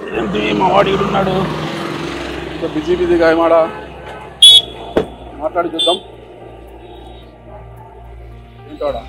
ఏంటి మా వాడు ఉన్నాడు ఇంకా బిజీ బిజీగా ఏమాడా మాట్లాడి చూద్దాం ఏంటోడా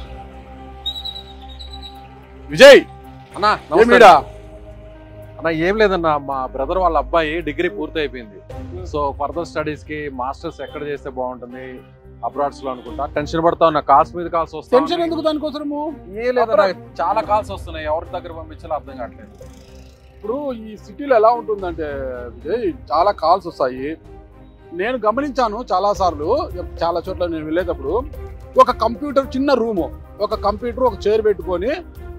విజయ్ అన్నా ఏమిడా అన్న ఏం లేదన్న మా బ్రదర్ వాళ్ళ అబ్బాయి డిగ్రీ పూర్తి అయిపోయింది సో ఫర్దర్ స్టడీస్ కి మాస్టర్స్ ఎక్కడ చేస్తే బాగుంటుంది అబ్రాడ్స్ లో అనుకుంటా టెన్షన్ పడతా ఉన్నా కాల్స్ మీద కాల్స్ టెన్షన్ వస్తాయి ఎందుకు దానికోసము ఏ లేదన్న చాలా కాల్స్ వస్తున్నాయి ఎవరి దగ్గర పంపించాలో అర్థం కావట్లేదు ఇప్పుడు ఈ సిటీలో ఎలా ఉంటుందంటే విజయ్ చాలా కాల్స్ వస్తాయి నేను గమనించాను చాలా సార్లు చాలా చోట్ల నేను వెళ్ళేటప్పుడు ఒక కంప్యూటర్ చిన్న రూము ఒక కంప్యూటర్ ఒక చైర్ పెట్టుకొని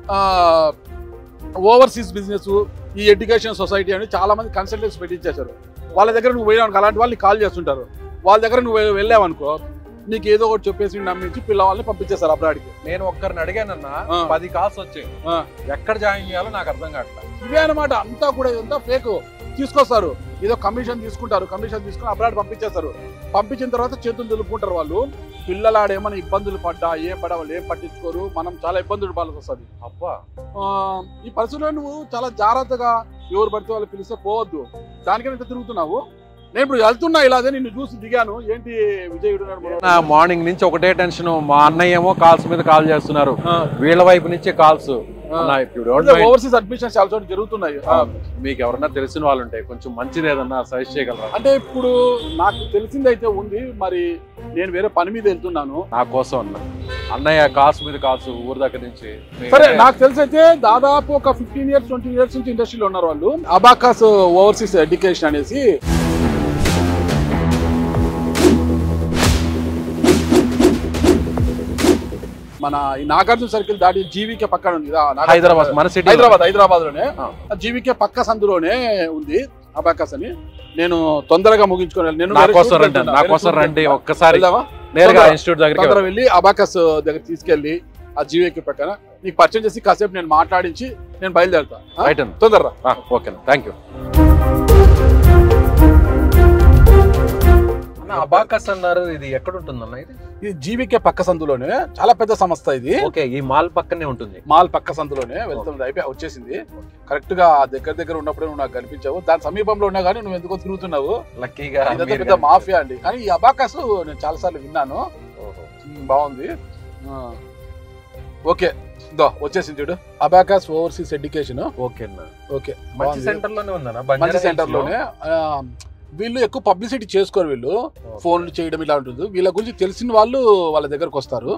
ఓవర్సీస్ బిజినెస్ ఈ ఎడ్యుకేషన్ సొసైటీ అని చాలా మంది కన్సల్టెంట్స్ పెట్టించేశారు వాళ్ళ దగ్గర నువ్వు పోయినావు అలాంటి వాళ్ళని కాల్ చేస్తుంటారు వాళ్ళ దగ్గర నువ్వు వె- వెళ్ళావనుకో నీకు ఏదో ఒకటి చెప్పేసి నమ్మించి పిల్లవాళ్ళని పంపించేస్తారు అబ్రాడ్కి నేను ఒక్కరిని అడిగానన్నా ఆ. పది కాల్స్ వచ్చాయి ఆ. ఎక్కడ జాయిన్ చేయాలో నాకు అర్థం కావట్లేదు ఇవే అనమాట అంతా కూడా ఇదంతా ఫేక్ తీసుకొస్తారు ఏదో కమిషన్ తీసుకుంటారు కమిషన్ తీసుకుని అబ్రాడ్ పంపించేస్తారు పంపించిన తర్వాత చేతులు దులుపుకుంటారు వాళ్ళు పిల్లలు ఆడేమైనా ఇబ్బందులు పడ్డా ఏం పడ్డా వాళ్ళు ఏం పట్టించుకోరు మనం చాలా ఇబ్బందులు పడాల్సి వస్తుంది అబ్బా ఆ, ఈ పరిస్థితుల్లో నువ్వు చాలా జాగ్రత్తగా ఎవరు పడితే వాళ్ళు పిలిస్తే పోవద్దు దానికని ఇంత తిరుగుతున్నావు నేను ఇప్పుడు వెళ్తున్నా ఇలా అదే నిన్ను చూసి దిగాను ఏంటి విజయుడు ఉన్నాడు మనోడు? నా మార్నింగ్ నుంచి ఒకటే టెన్షన్ మా అన్నయ్య ఏమో కాల్స్ మీద కాల్ చేస్తున్నారు ఆ, వీళ్ళ వైపు నుంచే కాల్స్ ఆ. ఇప్పుడు అదే ఓవర్సీస్ అడ్మిషన్స్ చాలా చోట్ల జరుగుతున్నాయి ఆ, మీకు ఎవరన్నా తెలిసిన వాళ్ళు ఉంటే కొంచెం మంచిది ఏదన్నా సజెస్ట్ చేయగలరా అంటే ఇప్పుడు నాకు తెలిసిందైతే ఉంది మరి నేను వేరే పని మీద వెళ్తున్నాను నా కోసం అన్న అన్నయ్య కాల్స్ మీద కాల్స్ ఊరు దగ్గర నుంచి సరే నాకు తెలిసి అయితే దాదాపు ఒక ఫిఫ్టీన్ ఇయర్స్ ట్వంటీ ఇయర్స్ నుంచి ఇండస్ట్రీలో ఉన్నారు వాళ్ళు అబాకాస్ ఓవర్సీస్ ఎడ్యుకేషన్ అనేసి మన ఈ నాగార్జున సర్కిల్ దాటి జీవికే పక్కన ఉంది కదా, నాగార్జున- హైదరాబాద్ మన సిటీ హైదరాబాద్ హైదరాబాద్ లోనే ఆ. ఆ జీవికే పక్క సందులోనే ఉంది అబాకాస్ అని నేను తొందరగా ముగించుకొని నేను నా వేరే కోసం shoot రండి వెళ్తున్నా. నా వేరే కోసం shoot రండి వెళ్తున్నా. ఒక్కసారి వెళ్దామా? నేరుగా తొందర- ఇన్స్టిట్యూట్ దగ్గరికి తొందర వెళ్ళి అబాకస్ దగ్గర తీసుకెళ్ళి ఆ జీవేకి పక్కన నీకు పరిచయం చేసి కాసేపు నేను మాట్లాడించి నేను బయలుదేరుతా ఆ? రైట్ అన్న తొందరరా ఓకే థ్యాంక్ యూ అబాకస్ అన్నారు ఇది ఎక్కడ ఉంటుందన్న ఇది ఇది జీవికే పక్క సందులోనే చాలా పెద్ద సంస్థ ఇది ఓకే ఈ మాల్ పక్కనే ఉంటుంది మాల్ పక్క సందులోనే వెళ్తున్నది అయిపోయి వచ్చేసింది కరెక్ట్ గా ఆ దగ్గర దగ్గర ఉన్నప్పుడే నువ్వు నాకు కనిపించావు దాని సమీపంలో ఉన్నా కానీ నువ్వు ఎందుకో తిరుగుతున్నావు లక్కీగా ఇదంతా పెద్ద మాఫియా అండి కానీ ఈ అబాకస్ నేను చాలా సార్లు విన్నాను ఉమ్, బాగుంది ఆ. ఓకే దో వచ్చేసింది చూడు అబాకస్ ఓవర్సీస్ ఎడ్యుకేషన్ ఓకే అన్న ఓకే మంచి బాగుంది. సెంటర్ లోనే ఉందన్న మంచి సెంటర్ లోనే ఆ, వీళ్ళు ఎక్కువ పబ్లిసిటీ చేసుకోరు వీళ్ళు ఫోన్లు చేయడం ఇలా ఉంటుంది వీళ్ళ గురించి తెలిసిన వాళ్ళు వాళ్ళ దగ్గరకు వస్తారు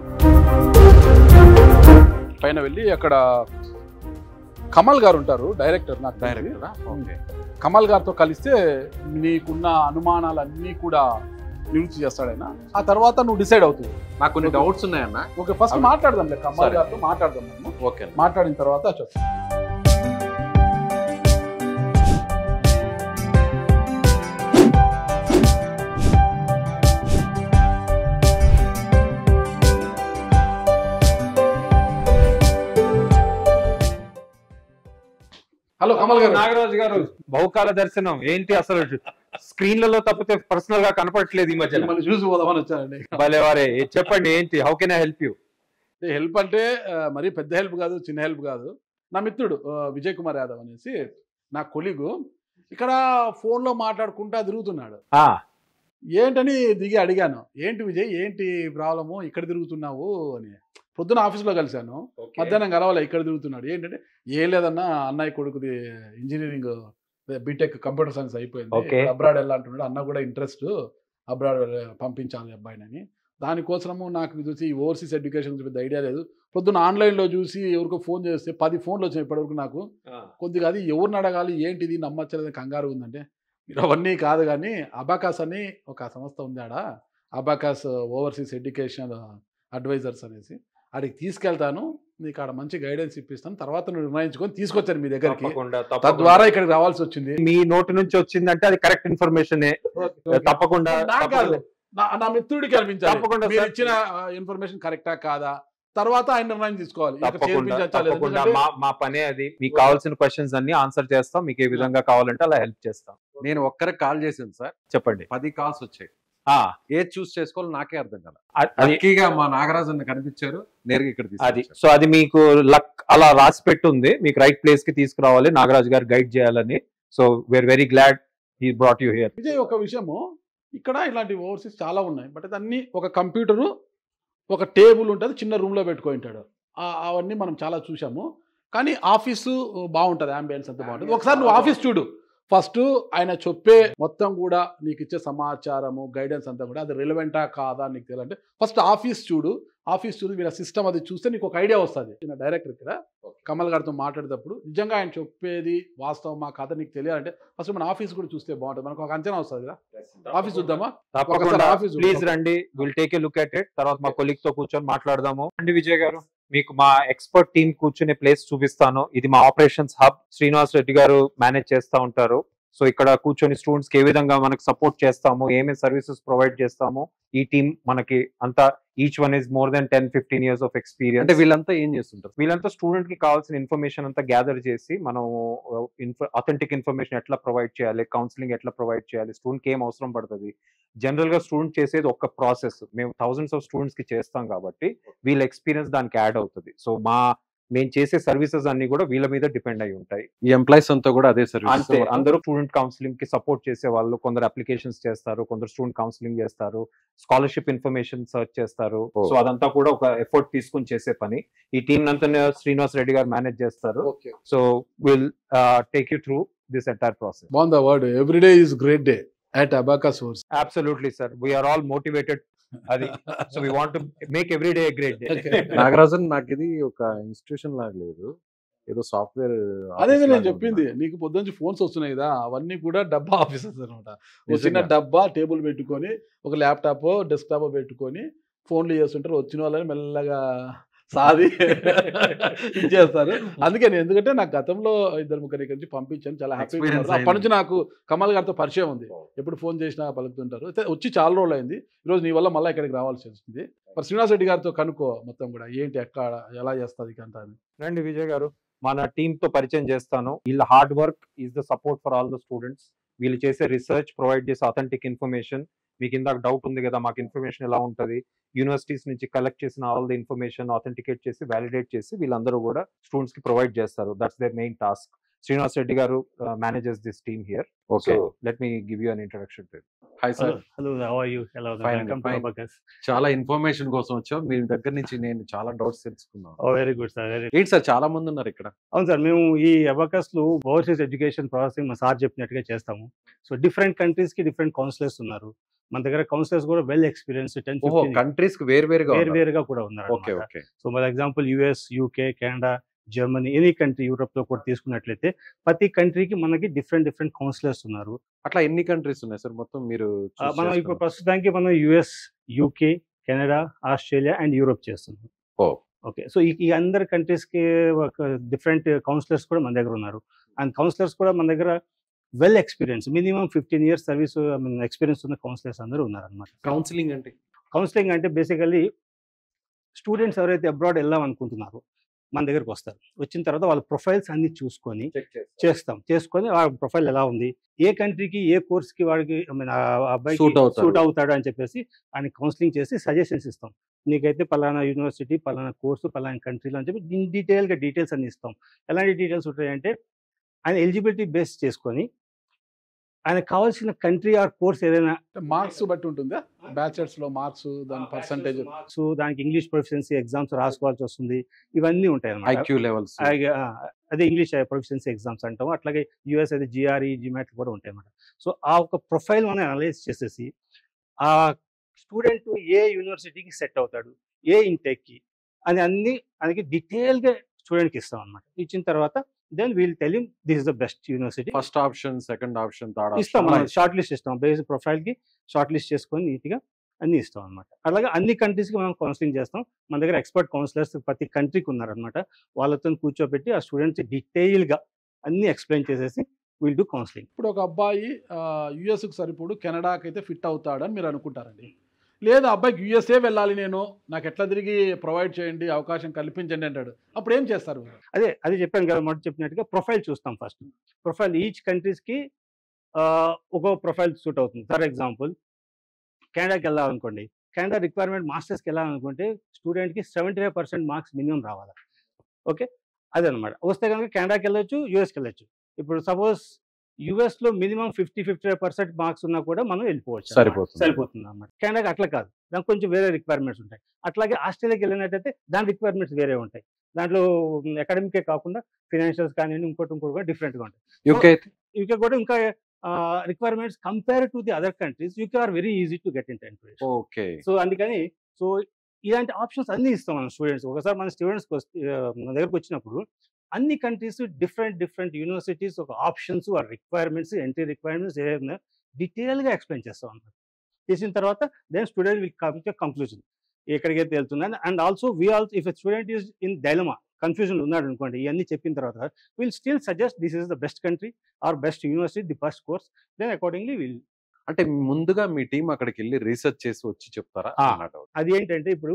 పైన వెళ్ళి అక్కడ కమల్ గారు ఉంటారు డైరెక్టర్ నాకు తెలిసి. డైరెక్ట్ ఓకే కమల్ గారితో కలిస్తే నీకున్న అనుమానాలన్నీ కూడా నివృత్తి చేస్తాడు ఆయన ఆ తర్వాత నువ్వు డిసైడ్ అవుతుంది నాకు కొన్ని డౌట్స్ ఉన్నాయన్న ఓకే ఫస్ట్ అవి- మాట్లాడదాం కమల్ సరే. గారితో మాట్లాడదాం మనము ఓకే మాట్లాడిన తర్వాత చెప్తాం హలో కమల్ గారు నాగరాజు గారు బహుకాల దర్శనం ఏంటి అసలు స్క్రీన్లలో తప్పితే పర్సనల్ గా కనపడట్లేదు ఈ మధ్యన మిమ్మల్ని చూసి పోదామని వచ్చానండి భలేవారే ఏ చెప్పండి ఏంటి how can I help you help అంటే ఆ, మరీ పెద్ద హెల్ప్ కాదు చిన్న హెల్ప్ కాదు నా మిత్రుడు ఆ, విజయ్ కుమార్ యాదవ్ అనేసి నా కొలిగు ఇక్కడ ఫోన్లో మాట్లాడుకుంటా తిరుగుతున్నాడు ఏంటని దిగి అడిగాను ఏంటి విజయ్ ఏంటి ప్రాబ్లము ఇక్కడ తిరుగుతున్నావు అని పొద్దున ఆఫీస్లో కలిశాను మధ్యాహ్నం కలవాలి ఇక్కడ తిరుగుతున్నాడు ఏంటంటే ఏం లేదన్నా అన్నయ్య కొడుకుది ఇంజనీరింగ్ బీటెక్ కంప్యూటర్ సైన్స్ అయిపోయింది Okay. అబ్రాడ్ వెళ్ళాలంటున్నాడు అన్న కూడా ఇంట్రెస్ట్ అబ్రాడ్ పంపించాలి అబ్బాయిని అని దానికోసము నాకు ఇది చూసి ఓవర్సీస్ ఎడ్యుకేషన్ గురించి పెద్ద ఐడియా లేదు పొద్దున్న ఆన్లైన్లో చూసి ఎవరికో ఫోన్ చేస్తే పది ఫోన్లు వచ్చినాయి ఇప్పటివరకు నాకు కొద్దిగా అది ఎవరిని అడగాలి ఏంటిది నమ్మచ్చలేదు కంగారు ఉందంటే మీరు అవన్నీ కాదు కానీ అబాకాస్ అని ఒక సంస్థ ఉంది ఆడ అబాకాస్ ఓవర్సీస్ ఎడ్యుకేషన్ అడ్వైజర్స్ అనేసి ఆడికి తీసుకెళ్తాను నీకు ఆడ మంచి గైడెన్స్ ఇప్పిస్తాను తర్వాత నువ్వు నిర్ణయించుకొని తీసుకొచ్చాను మీ దగ్గరికి తప్పకుండా తద్వారా తప్పకుండా ఇక్కడికి రావాల్సి వచ్చింది మీ నోటి నుంచి వచ్చిందంటే అది కరెక్ట్ ఇన్ఫర్మేషన్ తప్పకుండా నాకు కాదు తప్పకుండా. నా నా మిత్రుడికి అనిపించాలి తప్పకుండా మీరు సార్. ఇచ్చిన ఇన్ఫర్మేషన్ కరెక్టా కాదా తర్వాత ఆయన నిర్ణయం తీసుకోవాలి ఇక్కడ తప్పకుండా చేర్పించచ్చా లేదా? తప్పకుండా ఎందుకంటే మా మా పనే అది మీకు కావాల్సిన క్వశ్చన్స్ అన్ని ఆన్సర్ చేస్తాం మీకు ఏ విధంగా కావాలంటే అలా హెల్ప్ చేస్తాం నేను ఒక్కరికి కాల్ చేశాను సార్ చెప్పండి పది కాల్స్ వచ్చాయి ఆ, ఏది చూస్ చేసుకోవాలో నాకే అర్థం కాదు అ- అది లక్కీగా మా నాగరాజు అన్న కనిపించారు నేరుగా ఇక్కడ అది తీసుకొచ్చారు. సో అది మీకు లక్ అలా రాసి పెట్టుంది మీకు రైట్ ప్లేస్ కి తీసుకురావాలి నాగరాజు గారు గైడ్ చేయాలని so we are very glad he brought you here Vijay ఒక విషయము ఇక్కడ ఇలాంటి ఓవర్సీస్ చాలా ఉన్నాయి బట్ అన్ని ఒక కంప్యూటరు ఒక టేబుల్ ఉంటుంది చిన్న రూమ్లో పెట్టుకొని ఉంటాడు ఆ- అవన్నీ మనం చాలా చూసాము కానీ ఆఫీసు బాగుంటుంది అంబియన్స్ అంతా బాగుంటుంది ఒకసారి నువ్వు ఆఫీస్ చూడు ఫస్ట్ ఆయన చెప్పే మొత్తం కూడా నీకు ఇచ్చే సమాచారము గైడెన్స్ అంతా కూడా అది రిలవెంటా కాదా నీకు తెలియాలంటే ఫస్ట్ ఆఫీస్ చూడు ఆఫీస్ చూడు వీళ్ళ సిస్టమ్ అది చూస్తే నీకు ఒక ఐడియా వస్తుంది ఈయన డైరెక్టర్ ఇక్కడ కమల్ గారితో మాట్లాడేటప్పుడు నిజంగా ఆయన చెప్పేది వాస్తవం మా కథ నీకు తెలియాలంటే ఫస్ట్ మన ఆఫీస్ కూడా చూస్తే బాగుంటుంది మనకు ఒక అంచనా వస్తుంది కదా ఆఫీస్ చూద్దామా తప్పకుండా ఒకసారి ఆఫీస్ చూద్దాం. ప్లీజ్ రండి will take a look at it తర్వాత మా కొలీగ్ తో కూర్చొని మాట్లాడదాము అండి విజయ్ గారు మీకు మా ఎక్స్పర్ట్ టీమ్ కూర్చునే ప్లేస్ చూపిస్తాను ఇది మా ఆపరేషన్స్ హబ్ శ్రీనివాస్ రెడ్డి గారు మేనేజ్ చేస్తా ఉంటారు సో ఇక్కడ కూర్చొని స్టూడెంట్స్ కి ఏ విధంగా మనకు సపోర్ట్ చేస్తాము ఏమేమి సర్వీసెస్ ప్రొవైడ్ చేస్తాము ఈ టీం మనకి అంతా each one is more than ten fifteen years of అంటే ఎక్స్పీరియన్స్ వీళ్ళంతా ఏం చేస్తుంటారు వీళ్ళంతా స్టూడెంట్ కి కావాల్సిన ఇన్ఫర్మేషన్ అంతా గ్యాదర్ చేసి మనం అథెంటిక్ ఇన్ఫర్మేషన్ ఎట్లా ప్రొవైడ్ చేయాలి కౌన్సిలింగ్ ఎట్లా ప్రొవైడ్ చేయాలి స్టూడెంట్ కి ఏం అవసరం పడుతుంది జనరల్ గా స్టూడెంట్ చేసేది ఒక ప్రాసెస్ మేము థౌసండ్స్ ఆఫ్ స్టూడెంట్స్ కి చేస్తాం కాబట్టి వీళ్ళ ఎక్స్పీరియన్స్ దానికి యాడ్ అవుతుంది సో మా మేము చేసే సర్వీసెస్ అన్ని కూడా వీళ్ళ మీద డిపెండ్ అయి ఉంటాయి ఈ ఎంప్లాయీస్ అంతా కూడా అదే సర్వీస్ అంతే అందరూ స్టూడెంట్ కౌన్సిలింగ్ కి సపోర్ట్ చేసే వాళ్ళు కొందరు అప్లికేషన్స్ చేస్తారు కొందరు స్టూడెంట్ కౌన్సిలింగ్ చేస్తారు స్కాలర్షిప్ ఇన్ఫర్మేషన్ సర్చ్ చేస్తారు Oh. సో అదంతా కూడా ఒక ఎఫర్ట్ తీసుకుని చేసే పని ఈ టీం అంతా శ్రీనివాస్ రెడ్డి గారు మేనేజ్ చేస్తారు okay so will take you through this entire process బాగుంది word everyday is great day at Abacus source absolutely sir we are all motivated అది so we want make every day great day Nagarajan నాకు ఇది ఒక institution లాగా లేదు ఏదో software అదే నేను చెప్పింది నీకు పొద్దుంచి ఫోన్స్ వస్తున్నాయి కదా అవన్నీ కూడా డబ్బా ఆఫీసెస్ అనమాట ఒక చిన్న నిజంగా. డబ్బా టేబుల్ పెట్టుకొని ఒక ల్యాప్టాప్ డెస్క్టాప్ పెట్టుకొని ఫోన్లు చేస్తుంటారు వచ్చిన వాళ్ళని మెల్లగా సాది ఇచ్చేస్తారు అందుకే నేను ఎందుకంటే నాకు గతంలో ఇద్దరు ముగ్గురు ఇక్కడి నుంచి పంపించాను చాలా హ్యాపీగా Experience ఉన్నారు. అప్పటి నుంచి అయింది. నాకు కమల్ గారితో పరిచయం ఉంది ఎప్పుడు ఫోన్ చేసినా పలుకుతుంటారు అయితే వచ్చి చాలా రోజులు అయింది ఈరోజు నీ వల్ల మళ్ళీ ఇక్కడికి రావాల్సి వచ్చింది మరి శ్రీనివాస్ రెడ్డి గారితో కనుక్కో మొత్తం కూడా ఏంటి ఎక్కడ ఎలా చేస్తుంది అంత అని రండి విజయ్ గారు మన టీమ్ తో పరిచయం చేస్తాను వీళ్ళ hard work is the support for all the students వీళ్ళు చేసే రీసెర్చ్ ప్రొవైడ్ చేసే అథెంటిక్ ఇన్ఫర్మేషన్ మీకు ఇందాక డౌట్ ఉంది కదా మాకు ఇన్ఫర్మేషన్ ఎలా ఉంటుంది యూనివర్సిటీస్ నుంచి కలెక్ట్ చేసిన ఆల్ ద ఇన్ఫర్మేషన్ అథెంటికేట్ చేసి వ్యాలిడేట్ చేసి వీళ్ళందరూ కూడా స్టూడెంట్స్ కి ప్రొవైడ్ చేస్తారు that's their main task Srinivas Reddy గారు manages this team here okay so let me give you an introduction hi sir Hello, hello, how are you? Hello, Fine, welcome fine. to Abacus. చాలా information కోసం వచ్చాం మీ దగ్గర నుంచి నేను చాలా doubts తెలుసుకున్నాను Oh, very good, sir. Very ఏంటి sir చాలా మంది ఉన్నారు ఇక్కడ అవును సార్ మేము ఈ అబకస్ లో ఓవర్సీస్ ఎడ్యుకేషన్ ప్రాసెసింగ్ మా సార్ చెప్పినట్టుగా చేస్తాము సో డిఫరెంట్ కంట్రీస్ కి డిఫరెంట్ కౌన్సిలర్స్ ఉన్నారు మన దగ్గర కౌన్సిలర్స్ కూడా వెల్ ఎక్స్పీరియన్స్ టెన్ ఓహో కంట్రీస్ కి వేరు వేరుగా వేరు వేరుగా కూడా ఉన్నారు okay okay so for example US UK Canada Germany any country Europe లో కూడా తీసుకున్నట్లయితే ప్రతి కంట్రీకి మనకి డిఫరెంట్ డిఫరెంట్ కౌన్సిలర్స్ ఉన్నారు అట్లా ఎన్ని కంట్రీస్ ఉన్నాయి సార్ మొత్తం మీరు ఆ, choose మనం ఇప్పుడు చేసుకున్నారు? ప్రస్తుతానికి మనం US UK Canada Australia and Europe చేస్తున్నాం ఓ. ఓకే సో ఈ ఈ అందరి కంట్రీస్ కి ఒక డిఫరెంట్ కౌన్సిలర్స్ కూడా మన దగ్గర ఉన్నారు అండ్ కౌన్సిలర్స్ కూడా మన దగ్గర well experience minimum fifteen years service experience ఉన్న కౌన్సిలర్స్ అందరూ ఉన్నారన్నమాట కౌన్సిలింగ్ అంటే కౌన్సిలింగ్ అంటే బేసికల్లీ స్టూడెంట్స్ ఎవరైతే అబ్రాడ్ వెళ్దాం అనుకుంటున్నారో మన దగ్గరకు వస్తారు వచ్చిన తర్వాత వాళ్ళ ప్రొఫైల్స్ అన్ని చూసుకొని చేస్తాం చేసుకొని ఆ ప్రొఫైల్ ఎలా ఉంది ఏ కంట్రీకి ఏ కోర్స్కి వాడికి ఐ మీన్ అబ్బాయికి Suit అవుతాడు. సూట్ అవుతాడు అని చెప్పేసి ఆయన కౌన్సిలింగ్ చేసి సజెషన్స్ ఇస్తాం నీకైతే పలానా యూనివర్సిటీ పలానా కోర్సు పలానా కంట్రీలో అని చెప్పి ఇన్ డీటెయిల్గా డీటెయిల్స్ అన్ని ఇస్తాం ఎలాంటి డీటెయిల్స్ ఉంటాయంటే ఆయన ఎలిజిబిలిటీ బేస్ చేసుకొని ఆయనకు కావాల్సిన కంట్రీ ఆర్ కోర్స్ ఏదైనా మార్క్స్ బట్టి ఉంటుందా బ్యాచెలర్స్ లో మార్క్స్ దాని పర్సంటేజ్ మార్క్స్ దానికి ఇంగ్లీష్ ప్రొఫిషియన్సీ ఎగ్జామ్స్ రాసుకోవాల్సి వస్తుంది ఇవన్నీ ఉంటాయి అన్నమాట ఐక్యూ లెవెల్స్ అలాగే, ఆ, అదే ఇంగ్లీష్ ప్రొఫిషియన్సీ ఎగ్జామ్స్ అంటాం అట్లాగే యూఎస్ అయితే జిఆర్ఈ జిమాట్ కూడా ఉంటాయి అన్నమాట సో ఆ ఒక ప్రొఫైల్ మనం అనలైజ్ చేసేసి ఆ స్టూడెంట్ ఏ యూనివర్సిటీకి సెట్ అవుతాడు ఏ ఇంటెక్కి అని అన్ని ఆయనకి డీటెయిల్గా స్టూడెంట్కి ఇస్తాం అనమాట ఇచ్చిన తర్వాత then we'll telling this is the best university first option second option third ఇస్తాం మనం ఆప్షన్ షార్ట్ లిస్ట్ ఇస్తాం బేసిక్ ప్రొఫైల్కి షార్ట్ లిస్ట్ చేసుకొని నీట్గా అన్ని ఇస్తాం అనమాట అలాగే అన్ని కంట్రీస్కి మనం కౌన్సిలింగ్ చేస్తాం మన దగ్గర ఎక్స్పర్ట్ కౌన్సిలర్స్ ప్రతి కంట్రీకి ఉన్నారనమాట వాళ్ళతో కూర్చోబెట్టి ఆ స్టూడెంట్స్ డీటెయిల్గా అన్ని ఎక్స్ప్లెయిన్ చేసేసి విల్ డూ కౌన్సిలింగ్ ఇప్పుడు ఒక అబ్బాయి యుఎస్కి సరిపోడు కెనడాకి అయితే ఫిట్ అవుతాడని మీరు అనుకుంటారండి లేదా అబ్బాయికి యుఎస్ఏ వెళ్ళాలి నేను నాకు ఎట్లా తిరిగి ప్రొవైడ్ చేయండి అవకాశం కల్పించండి అంటాడు అప్పుడు ఏం చేస్తారు మీరు అదే అది చెప్పాను కదా మొదటి చెప్పినట్టుగా ప్రొఫైల్ చూస్తాం ఫస్ట్ ప్రొఫైల్ ఈచ్ కంట్రీస్కి ఒక ప్రొఫైల్ సూట్ అవుతుంది ఫర్ ఎగ్జాంపుల్ కెనడాకి వెళ్ళాలనుకోండి కెనడా రిక్వైర్మెంట్ మాస్టర్స్కి వెళ్ళాలనుకుంటే స్టూడెంట్కి seventy five percent marks minimum రావాలి ఓకే అదనమాట వస్తే కనుక కెనడాకి వెళ్ళొచ్చు యూఎస్కి వెళ్ళొచ్చు ఇప్పుడు సపోజ్ యుఎస్ లో minimum fifty fifty five percent marks ఉన్నా కూడా మనం వెళ్ళిపోవచ్చు సరిపోతుంది. సరిపోతుంది అన్నమాట కెనడాకి అట్లా కాదు దానికి కొంచెం వేరే రిక్వైర్మెంట్స్ ఉంటాయి అట్లాగే ఆస్ట్రేలియాకి వెళ్ళినట్టయితే దాని రిక్వైర్మెంట్స్ వేరే ఉంటాయి దాంట్లో అకాడమికే కాకుండా ఫినాన్షియల్స్ కానీ ఇంకోటి ఇంకోటి కూడా డిఫరెంట్గా ఉంటాయి యూకే యూకే కూడా ఇంకా requirements compare to the other countries UK are very easy to get in ten okay so అందుకని సో ఇలాంటి ఆప్షన్స్ అన్ని ఇస్తాం మన స్టూడెంట్స్ ఒకసారి మన స్టూడెంట్స్కి వస్తే ఆ, మన దగ్గరకు వచ్చినప్పుడు అన్ని కంట్రీస్ డిఫరెంట్ డిఫరెంట్ యూనివర్సిటీస్ ఒక ఆప్షన్స్ ఆ రిక్వైర్మెంట్స్ ఎంట్రీ రిక్వైర్మెంట్స్ ఏదైనా డీటెయిల్గా ఎక్స్ప్లెయిన్ చేస్తాం అన్నమాట చేసిన తర్వాత then student will come to conclusion ఎక్కడికైతే వెళ్తున్నాను and also we also if student is in dilemma confusion ఉన్నాడు అనుకోండి ఇవన్నీ చెప్పిన తర్వాత will still suggest this is the best country or best university the best course then accordingly will అంటే ముందుగా మీ team అక్కడికి వెళ్ళి రీసెర్చ్ చేసి వచ్చి చెప్తారా ఆ. అన్నట్టు. అది ఏంటంటే ఇప్పుడు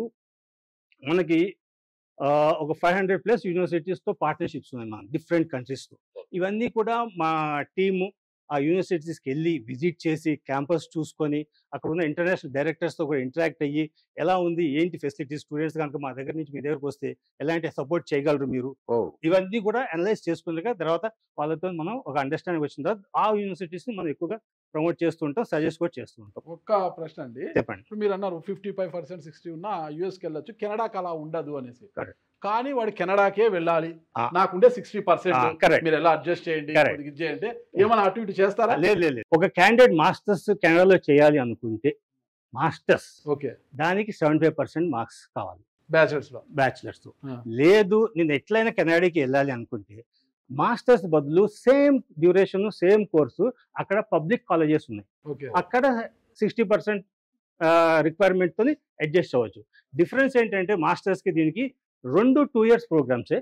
మనకి ఆ, ఒక ఫైవ్ హండ్రెడ్ ప్లస్ యూనివర్సిటీస్తో పార్ట్నర్షిప్స్ ఉన్నాయి మన డిఫరెంట్ కంట్రీస్తో ఇవన్నీ కూడా మా టీము ఆ యూనివర్సిటీస్కి వెళ్ళి విజిట్ చేసి క్యాంపస్ చూసుకొని అక్కడ ఉన్న ఇంటర్నేషనల్ డైరెక్టర్స్తో కూడా ఇంటరాక్ట్ అయ్యి ఎలా ఉంది ఏంటి ఫెసిలిటీస్ స్టూడెంట్స్ కనుక మా దగ్గర నుంచి మీ దగ్గరకు వస్తే ఎలాంటి సపోర్ట్ చేయగలరు మీరు ఓ ఇవన్నీ కూడా అనలైజ్ చేసుకున్నాక తర్వాత వాళ్ళతో మనం ఒక అండర్స్టాండింగ్ వచ్చిన తర్వాత ఆ యూనివర్సిటీస్ని మనం ఎక్కువగా ప్రమోట్ చేస్తుంటాం సజెస్ట్ కూడా చేస్తూ ఉంటాం ఒక్క ప్రశ్న అండి చెప్పండి ఇప్పుడు మీరు అన్నారు ఫిఫ్టీ ఫైవ్ పర్సెంట్ సిక్స్టీ ఉన్న యూఎస్కి వెళ్ళొచ్చు కెనడాకి అలా ఉండదు అనేసి Correct. కానీ వాడు కెనడాకే వెళ్ళాలి ఆ. నాకుండే సిక్స్టీ పర్సెంట్ కరెక్ట్ మీరు ఎలా అడ్జస్ట్ చేయండి Correct. కొద్దిగా ఇది చేయండి ఏమైనా అటు ఇటు చేస్తారా లేదు లేదు లేదు. ఒక క్యాండిడేట్ మాస్టర్స్ కెనడాలో చేయాలి అనుకుంటే మాస్టర్స్ ఓకే దానికి సెవెంటీ ఫైవ్ పర్సెంట్ మార్క్స్ కావాలి బ్యాచిలర్స్ లో బ్యాచిలర్స్ ఆ. లేదు నేను ఎట్లయినా కెనడాకి వెళ్ళాలి అనుకుంటే మాస్టర్స్ బదులు సేమ్ డ్యూరేషన్ సేమ్ కోర్సు అక్కడ పబ్లిక్ కాలేజెస్ ఉన్నాయి ఓకే అక్కడ సిక్స్టీ పర్సెంట్ రిక్వైర్మెంట్తో అడ్జస్ట్ అవ్వచ్చు డిఫరెన్స్ ఏంటంటే మాస్టర్స్కి దీనికి రెండు టూ ఇయర్స్ ప్రోగ్రామ్సే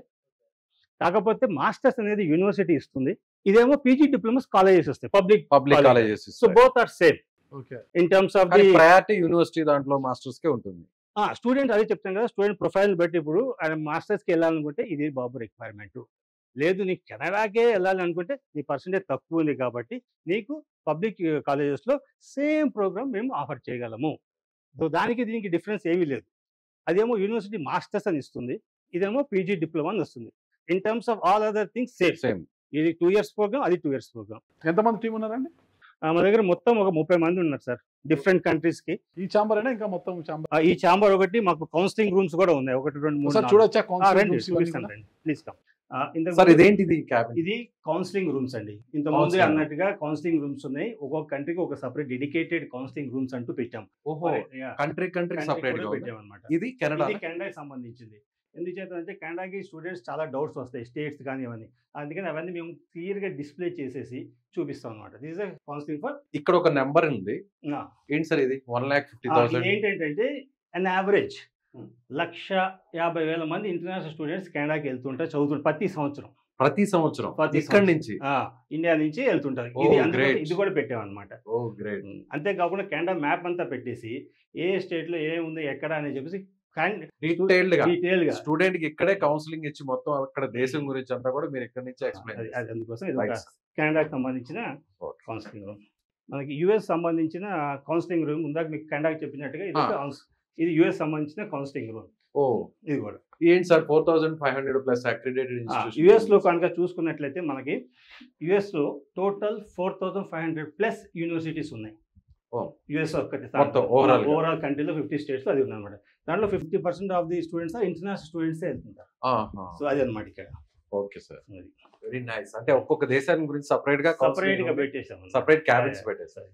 కాకపోతే మాస్టర్స్ అనేది యూనివర్సిటీ ఇస్తుంది ఇదేమో పీజీ డిప్లొమాస్ కాలేజెస్ వస్తాయి public public College. Colleges so both are same okay in terms of the priority university దాంట్లో మాస్టర్స్ కే ఉంటుంది స్టూడెంట్ అదే చెప్తాను కదా స్టూడెంట్ ప్రొఫైల్ బట్టి ఇప్పుడు ఆయన మాస్టర్స్కి వెళ్ళాలనుకుంటే ఇది బాబు రిక్వైర్మెంట్ లేదు నీకు కెనడాకే వెళ్ళాలి అనుకుంటే నీ పర్సంటేజ్ తక్కువ ఉంది కాబట్టి నీకు పబ్లిక్ కాలేజెస్లో సేమ్ ప్రోగ్రామ్ మేము ఆఫర్ చేయగలము సో దానికి దీనికి డిఫరెన్స్ ఏమీ లేదు అదేమో యూనివర్సిటీ మాస్టర్స్ అని ఇస్తుంది ఇదేమో పీజీ డిప్లొమా అని వస్తుంది in terms of all other things same same ఇది టూ ఇయర్స్ ప్రోగ్రామ్ అది టూ ఇయర్స్ ప్రోగ్రామ్ ఎంతమంది టీం ఉన్నారండి మా దగ్గర మొత్తం ఒక ముప్పై మంది ఉన్నారు సార్ డిఫరెంట్ కంట్రీస్కి ఈ చాంబర్ అయినా ఇంకా మొత్తం చాంబర్ ఈ చాంబర్ ఒకటి మాకు కౌన్సిలింగ్ రూమ్స్ కూడా ఉన్నాయి ఒకటి రెండు మూడు ఒకసారి నాలుగు. చూడొచ్చా ఆ, కౌన్సిలింగ్ రండి rooms ఇవన్నీ చూపిస్తాను కూడా? రండి ప్లీజ్ కమ్ ఇంతకు సార్ ముందు- ఇదేంటిది క్యాబిన్ ఇది కౌన్సిలింగ్ రూమ్స్ అండి ఇంత ముందే Counseling. అన్నట్టుగా కౌన్సిలింగ్ రూమ్స్ ఉన్నాయి ఒక్కొక్క కంట్రీకి ఒక సపరేట్ డెడికేటెడ్ కౌన్సిలింగ్ రూమ్స్ అంటూ పెట్టాం ఓహో Yeah. Country country Country separate కూడా గా ఉంది. పెట్టామన్నమాట ఇది కెనడా ఇది కెనడాకి సంబంధించింది ఎందుచేత అంటే కెనడాకి స్టూడెంట్స్ చాలా డౌట్స్ వస్తాయి స్టేట్స్ కానీ అవన్నీ అందుకని అవన్నీ మేము క్లియర్ గా డిస్ప్లే చేసేసి చూపిస్తాం అనమాట దిస్ ఇస్ కౌన్సిలింగ్ ఫర్ ఇక్కడ ఒక నెంబర్ ఉంది ఏంటి సార్ ఇది వన్ లాక్ ఫిఫ్టీ థౌసండ్ ఏంటంటే అన్ యావరేజ్ Hmm. లక్ష యాభై వేల మంది ఇంటర్నేషనల్ స్టూడెంట్స్ కెనడాకి వెళ్తుంటారు చదువుతుంటారు ప్రతి సంవత్సరం ప్రతి సంవత్సరం ప్రతి ఇక్కడ సంవత్సరం. నుంచి ఆ, ఇండియా నుంచి వెళ్తుంటారు Oh, ఇది అందులో great. ఇది కూడా పెట్టామన్నమాట ఓ గ్రేట్ అంతేకాకుండా కెనడా మ్యాప్ అంతా పెట్టేసి ఏ స్టేట్ లో ఏ ఉంది ఎక్కడ అని చెప్పేసి డీటెయిల్డ్ గా డీటెయిల్ గా స్టూడెంట్ కి ఇక్కడే కౌన్సిలింగ్ ఇచ్చి మొత్తం అక్కడ దేశం గురించి అంతా కూడా మీరు ఇక్కడ నుంచి అది- ఎక్స్ప్లెయిన్ అది అందుకోసం ఇది ఒక కెనడాకి సంబంధించిన Okay. కౌన్సిలింగ్ రూమ్ మనకి యుఎస్ సంబంధించిన కౌన్సిలింగ్ రూమ్ ఇందాక మీకు కెనడాకి చెప్పినట్టుగా ఇది ఒక కౌన్స్- ఇది యుఎస్ సంబంధించిన కౌన్సిలింగ్ రూమ్ ఓ ఇది కూడా ఏంటి sir four thousand five hundred plus accredited US లో కనుక చూసుకున్నట్లయితే మనకి యుఎస్ లో total four thousand five hundred plus universities ఉన్నాయి Oh. యుఎస్ ఒక్కటి మొత్తం overall గా. ఓవరాల్ కంట్రీలో ఫిఫ్టీ స్టేట్స్ లో అది ఉందన్నమాట దాంట్లో fifty percent of the students international students వెళ్తుంటారు సో అది అనమాట ఇక్కడ ఓకే సార్ వెరీ నైస్ అంటే ఒక్కొక్క దేశాన్ని గురించి సపరేట్ గా సపరేట్ గా పెట్టేసాం సపరేట్ క్యాబిన్స్ Yeah, yeah. పెట్టేసారు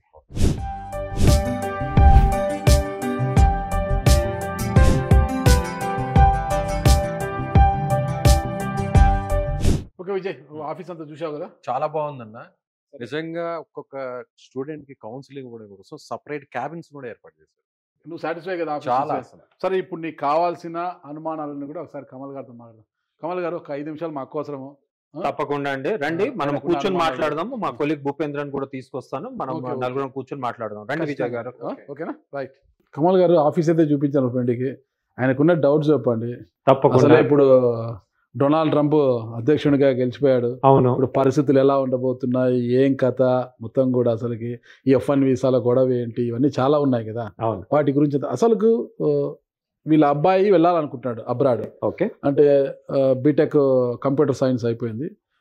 ఓకే విజయ్ ఆఫీస్ అంతా చూసావు కదా చాలా బాగుందన్న నిజంగా ఒక్కొక్క స్టూడెంట్ కి కౌన్సిలింగ్ కూడా కోసం సపరేట్ క్యాబిన్స్ కూడా ఏర్పాటు చేశారు నువ్వు సాటిస్ఫై కదా ఆఫీస్ చాలా చూసి? సరే ఇప్పుడు నీకు కావాల్సిన అనుమానాలను కూడా ఒకసారి కమల్ గారితో మాట్లాడదాం కమల్ గారు ఒక ఐదు నిమిషాలు మాకు అవసరము తప్పకుండా అండి రండి ఆ, మనం తప్పకుండా కూర్చొని అనుమానాలు. మాట్లాడదాము మా కొలిగ్ భూపేంద్రన్ కూడా తీసుకొస్తాను మనం ఓకే, ఓకే. నలుగురం కూర్చొని మాట్లాడదాం రండి విజయ్ గారు ఆ, ఓకేనా రైట్ కమల్ గారు ఆఫీస్ అయితే చూపించాను ఫ్రెండ్కి ఆయనకున్న డౌట్స్ చెప్పండి అసలు తప్పకుండా ఇప్పుడు డొనాల్డ్ ట్రంప్ అధ్యక్షుడిగా గెలిచిపోయాడు అవును ఇప్పుడు పరిస్థితులు ఎలా ఉండబోతున్నాయి ఏం కథ మొత్తం కూడా అసలుకి ఈ ఎఫ్ వన్ వీసాల గొడవ ఏంటి ఇవన్నీ చాలా ఉన్నాయి కదా అవును వాటి గురించి అసలుకు ఆ, వీళ్ళ అబ్బాయి వెళ్ళాలనుకుంటున్నాడు అబ్రాడ్ ఓకే అంటే బీటెక్ కంప్యూటర్ సైన్స్ అయిపోయింది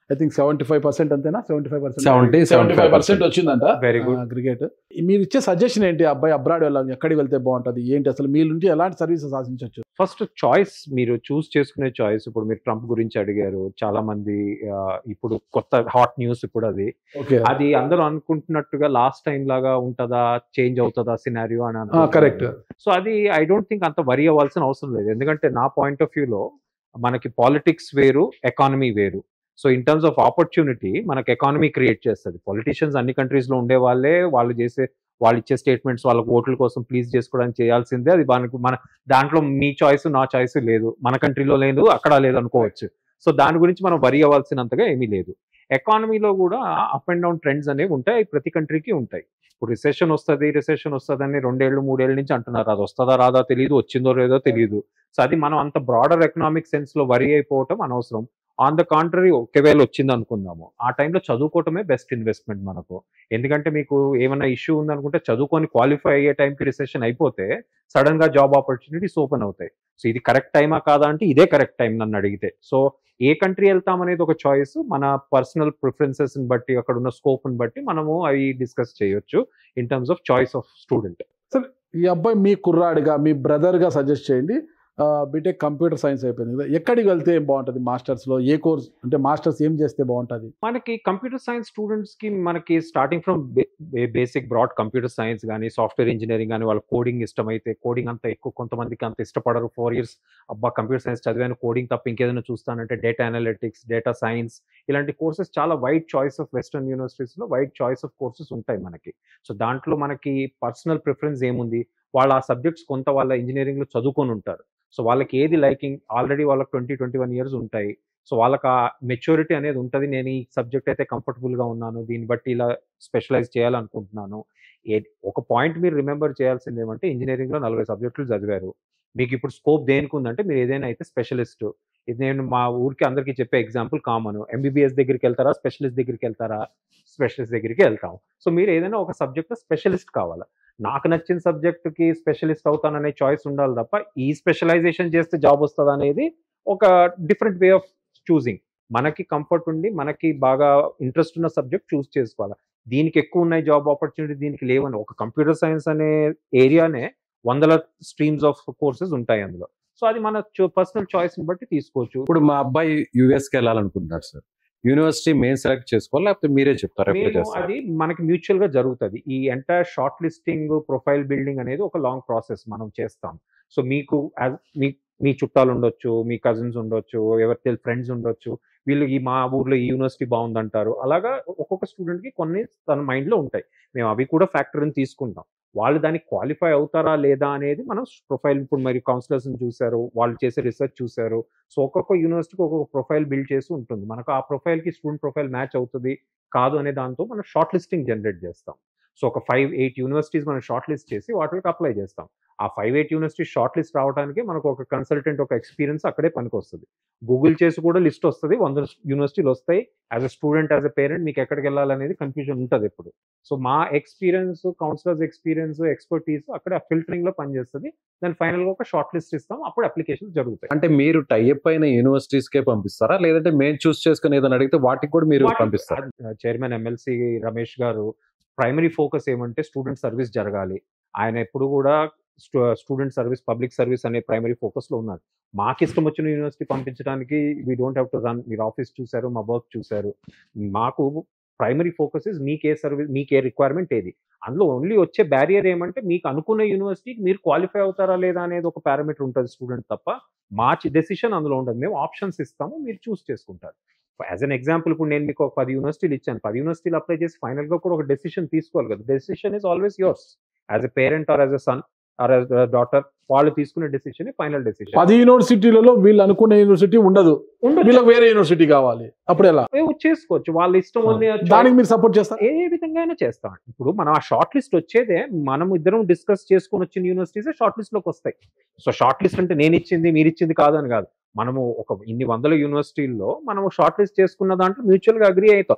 I think seventy five percent అంతేనా seventy five percent 70, seventy five percent వచ్చిందంట వెరీ గుడ్ క్రికెట్ మీరు ఇచ్చే సజెషన్ ఏంటి అబ్బాయి అబ్రాడ్ వెళ్ళాలి ఎక్కడికి వెళ్తే బాగుంటుంది ఏంటి అసలు మీ నుంచి ఎలాంటి సర్వీసెస్ ఆశించవచ్చు ఫస్ట్ చాయిస్ మీరు చూస్ చేసుకునే చాయిస్ ఇప్పుడు మీరు ట్రంప్ గురించి అడిగారు చాలా మంది ఆ, ఇప్పుడు కొత్త హాట్ న్యూస్ ఇప్పుడు అది ఓకే అది అందరూ అనుకుంటున్నట్టుగా లాస్ట్ టైం లాగా ఉంటుందా చేంజ్ అవుతుందా సినారియో అని అనుకుంటున్నారు. కరెక్ట్ సో అది ఐ డోంట్ థింక్ అంత వరి అవ్వాల్సిన అవసరం లేదు ఎందుకంటే నా పాయింట్ ఆఫ్ వ్యూలో మనకి పాలిటిక్స్ వేరు ఎకానమీ వేరు so in terms of opportunity మనకి ఎకానమీ క్రియేట్ చేస్తుంది పొలిటీషియన్స్ అన్ని countries లో ఉండే వాళ్ళే వాళ్ళు చేసే వాళ్ళు ఇచ్చే స్టేట్మెంట్స్ వాళ్ళకి ఓట్ల కోసం ప్లీజ్ చేసుకోవడానికి చేయాల్సిందే అది మనకు మన దాంట్లో మీ చాయిస్ నా చాయిస్ లేదు మన కంట్రీలో లేదు అక్కడ లేదు అనుకోవచ్చు సో దాని గురించి మనం వరి అవ్వాల్సినంతగా ఏమీ లేదు ఎకానమీలో కూడా అప్ అండ్ డౌన్ ట్రెండ్స్ అనేవి ఉంటాయి అవి ప్రతి కంట్రీకి ఉంటాయి ఇప్పుడు రిసెషన్ వస్తుంది రిసెషన్ వస్తుంది అని రెండేళ్ళు మూడేళ్ళ నుంచి అంటున్నారు అది వస్తుందా రాదా తెలియదు వచ్చిందో లేదో తెలియదు సో అది మనం అంత బ్రాడర్ ఎకనామిక్ సెన్స్ లో వరి అయిపోవటం అనవసరం ఆన్ ద కాంట్రరీ ఒకవేళ వచ్చింది అనుకుందాము ఆ టైంలో చదువుకోవటమే బెస్ట్ ఇన్వెస్ట్మెంట్ మనకు ఎందుకంటే మీకు ఏమైనా ఇష్యూ ఉందనుకుంటే చదువుకొని క్వాలిఫై అయ్యే టైంకి రిసెషన్ అయిపోతే సడన్ గా జాబ్ ఆపర్చునిటీస్ ఓపెన్ అవుతాయి సో ఇది కరెక్ట్ టైమా కాదా అంటే ఇదే కరెక్ట్ టైం నన్ను అడిగితే సో ఏ కంట్రీ వెళ్తాం అనేది ఒక చాయిస్ మన పర్సనల్ ప్రిఫరెన్సెస్ బట్టి అక్కడ ఉన్న స్కోప్ బట్టి మనము అవి డిస్కస్ చేయొచ్చు in terms of choice of student ఈ అబ్బాయి మీ కుర్రాడిగా మీ బ్రదర్గా సజెస్ట్ చేయండి బీటెక్ కంప్యూటర్ సైన్స్ అయిపోయింది కదా ఎక్కడికి వెళ్తే ఏం బాగుంటుంది మాస్టర్స్లో ఏ కోర్స్ అంటే మాస్టర్స్ ఏం చేస్తే బాగుంటుంది మనకి కంప్యూటర్ సైన్స్ స్టూడెంట్స్ కి మనకి starting from basic broad computer science కానీ సాఫ్ట్వేర్ ఇంజనీరింగ్ కానీ వాళ్ళ కోడింగ్ ఇష్టమైతే కోడింగ్ అంత ఎక్కువ కొంతమందికి అంత ఇష్టపడరు ఫోర్ ఇయర్స్ అబ్బా కంప్యూటర్ సైన్స్ చదివాను కోడింగ్ తప్ప ఇంకేదైనా చూస్తానంటే డేటా అనలిటిక్స్ డేటా సైన్స్ ఇలాంటి కోర్సెస్ చాలా వైడ్ చాయిస్ ఆఫ్ వెస్టర్న్ యూనివర్సిటీస్లో వైడ్ చాయిస్ ఆఫ్ కోర్సెస్ ఉంటాయి మనకి సో దాంట్లో మనకి పర్సనల్ ప్రిఫరెన్స్ ఏముంది వాళ్ళ ఆ సబ్జెక్ట్స్ కొంత వాళ్ళ ఇంజనీరింగ్లో చదువుకొని ఉంటారు సో వాళ్ళకి ఏది లైకింగ్ ఆల్రెడీ వాళ్ళకి ట్వంటీ ట్వంటీ వన్ ఇయర్స్ ఉంటాయి సో వాళ్ళకి ఆ మెచ్యూరిటీ అనేది ఉంటుంది నేను ఈ సబ్జెక్ట్ అయితే comfortable గా ఉన్నాను దీన్ని బట్టి ఇలా స్పెషలైజ్ చేయాలనుకుంటున్నాను ఏ ఒక పాయింట్ మీరు రిమెంబర్ చేయాల్సింది ఏమంటే ఇంజనీరింగ్లో నలభై సబ్జెక్టులు చదివారు మీకు ఇప్పుడు స్కోప్ దేనికి ఉందంటే మీరు ఏదైనా అయితే స్పెషలిస్ట్ ఇది నేను మా ఊరికి అందరికీ చెప్పే ఎగ్జాంపుల్ కామన్ ఎంబీబీఎస్ దగ్గరికి వెళ్తారా స్పెషలిస్ట్ దగ్గరికి వెళ్తారా స్పెషలిస్ట్ దగ్గరికి వెళ్తాం సో మీరు ఏదైనా ఒక సబ్జెక్ట్ స్పెషలిస్ట్ కావాలా నాకు నచ్చిన సబ్జెక్ట్కి స్పెషలిస్ట్ అవుతాననే చాయిస్ ఉండాలి తప్ప ఈ స్పెషలైజేషన్ చేస్తే జాబ్ వస్తుంది అనేది ఒక డిఫరెంట్ వే ఆఫ్ చూసింగ్ మనకి కంఫర్ట్ ఉండి మనకి బాగా ఇంట్రెస్ట్ ఉన్న సబ్జెక్ట్ చూస్ చేసుకోవాలి దీనికి ఎక్కువ ఉన్నాయి జాబ్ ఆపర్చునిటీ దీనికి లేవని ఒక కంప్యూటర్ సైన్స్ అనే ఏరియానే వందల స్ట్రీమ్స్ ఆఫ్ కోర్సెస్ ఉంటాయి అందులో సో అది మన పర్సనల్ చాయిస్ ని బట్టి తీసుకోవచ్చు ఇప్పుడు మా అబ్బాయి యూఎస్కి వెళ్ళాలనుకుంటున్నాడు సార్ యూనివర్సిటీ మేము సెలెక్ట్ చేసుకోవాలి లేకపోతే మీరే చెప్తారు ఎప్పుడు మేము చేస్తారు అది మనకి మ్యూచువల్ గా జరుగుతుంది ఈ entire short listing profile building అనేది ఒక లాంగ్ ప్రాసెస్ మనం చేస్తాం సో మీకు as- మీ మీ చుట్టాలు ఉండొచ్చు మీ కజిన్స్ ఉండొచ్చు ఎవరి తెలి ఫ్రెండ్స్ ఉండొచ్చు వీళ్ళు ఈ మా ఊర్లో ఈ యూనివర్సిటీ బాగుందంటారు అలాగా ఒక్కొక్క స్టూడెంట్ కి కొన్ని తన మైండ్ లో ఉంటాయి మేము అవి కూడా ఫ్యాక్టరీని తీసుకుంటాం వాళ్ళు దానికి క్వాలిఫై అవుతారా లేదా అనేది మనం ప్రొఫైల్ ఇప్పుడు మరి కౌన్సిలర్స్ చూశారు వాళ్ళు చేసే రీసెర్చ్ చూశారు సో ఒక్కొక్క యూనివర్సిటీకి ఒక్కొక్క ప్రొఫైల్ బిల్డ్ చేసి ఉంటుంది మనకు ఆ ప్రొఫైల్ కి స్టూడెంట్ ప్రొఫైల్ మ్యాచ్ అవుతుంది కాదు అనే దాంతో మనం షార్ట్ లిస్టింగ్ జనరేట్ చేస్తాం సో ఒక ఫైవ్ ఎయిట్ యూనివర్సిటీస్ మనం షార్ట్ లిస్ట్ చేసి వాటికి అప్లై చేస్తాం ఆ five eight university short list రావడానికి మనకు ఒక కన్సల్టెంట్ ఒక ఎక్స్పీరియన్స్ అక్కడే పనికి వస్తుంది గూగుల్ చేసి కూడా లిస్ట్ వస్తుంది వంద యూనివర్సిటీలు వస్తాయి as a student as a parent మీకు ఎక్కడికి వెళ్ళాలనేది కన్ఫ్యూజన్ ఉంటుంది ఎప్పుడు సో మా ఎక్స్పీరియన్స్ కౌన్సిలర్స్ ఎక్స్పీరియన్స్ ఎక్స్పర్టీస్ అక్కడ ఫిల్టరింగ్ లో పనిచేస్తుంది దాని ఫైనల్ గా ఒక షార్ట్ లిస్ట్ ఇస్తాం అప్పుడు అప్లికేషన్స్ జరుగుతాయి అంటే మీరు టైప్ అయిన యూనివర్సిటీస్ కే పంపిస్తారా లేదంటే మేము చూస్ చేసుకుని ఏదైనా అడిగితే వాటికి కూడా మీరు పంపిస్తారా చైర్మన్ ఎమ్మెల్సీ రమేష్ గారు ప్రైమరీ ఫోకస్ ఏమంటే స్టూడెంట్ సర్వీస్ జరగాలి ఆయన ఎప్పుడు కూడా స్టూడెంట్ సర్వీస్ పబ్లిక్ సర్వీస్ అనే ప్రైమరీ ఫోకస్ లో ఉన్నారు మాకు ఇష్టం వచ్చిన యూనివర్సిటీ పంపించడానికి we don't have to run మీరు ఆఫీస్ చూశారు మా వర్క్ చూశారు మాకు ప్రైమరీ ఫోకస్ ఇస్ మీకు ఏ సర్వీస్ మీకు ఏ రిక్వైర్మెంట్ ఏది అందులో ఓన్లీ వచ్చే బ్యారియర్ ఏమంటే మీకు అనుకున్న యూనివర్సిటీకి మీరు క్వాలిఫై అవుతారా లేదా అనేది ఒక పారామీటర్ ఉంటుంది స్టూడెంట్ తప్ప మా డెసిషన్ అందులో ఉండదు మేము ఆప్షన్స్ ఇస్తాము మీరు చూస్ చేసుకుంటారు యాజ్ అన్ ఎగ్జాంపుల్ ఇప్పుడు నేను మీకు ఒక పది యూనివర్సిటీలు ఇచ్చాను పది యూనివర్సిటీలు అప్లై చేసి ఫైనల్ గా కూడా ఒక డెసిషన్ తీసుకోవాలి కదా decision is always yours as a parent or as a son or as daughter వాళ్ళు తీసుకునే డెసిషన్ ఫైనల్ డెసిషన్ పది యూనివర్సిటీలలో వీళ్ళు అనుకునే యూనివర్సిటీ ఉండదు వీళ్ళకి వేరే యూనివర్సిటీ కావాలి అప్పుడు ఎలా చేసుకోవచ్చు వాళ్ళ ఇష్టం ఉంది దానికి మీరు సపోర్ట్ చేస్తారు ఏ విధంగా అయినా చేస్తాం ఇప్పుడు మనం ఆ షార్ట్ లిస్ట్ వచ్చేదే మనం ఇద్దరం డిస్కస్ చేసుకొని వచ్చిన యూనివర్సిటీస్ షార్ట్ లిస్ట్ లోకి వస్తాయి సో షార్ట్ లిస్ట్ అంటే నేను ఇచ్చింది మీరు ఇచ్చింది కాదని కాదు మనము ఒక ఇన్ని వందల యూనివర్సిటీల్లో మనము షార్ట్ లిస్ట్ చేసుకున్న దాంట్లో మ్యూచువల్ గా అగ్రి అవుతాం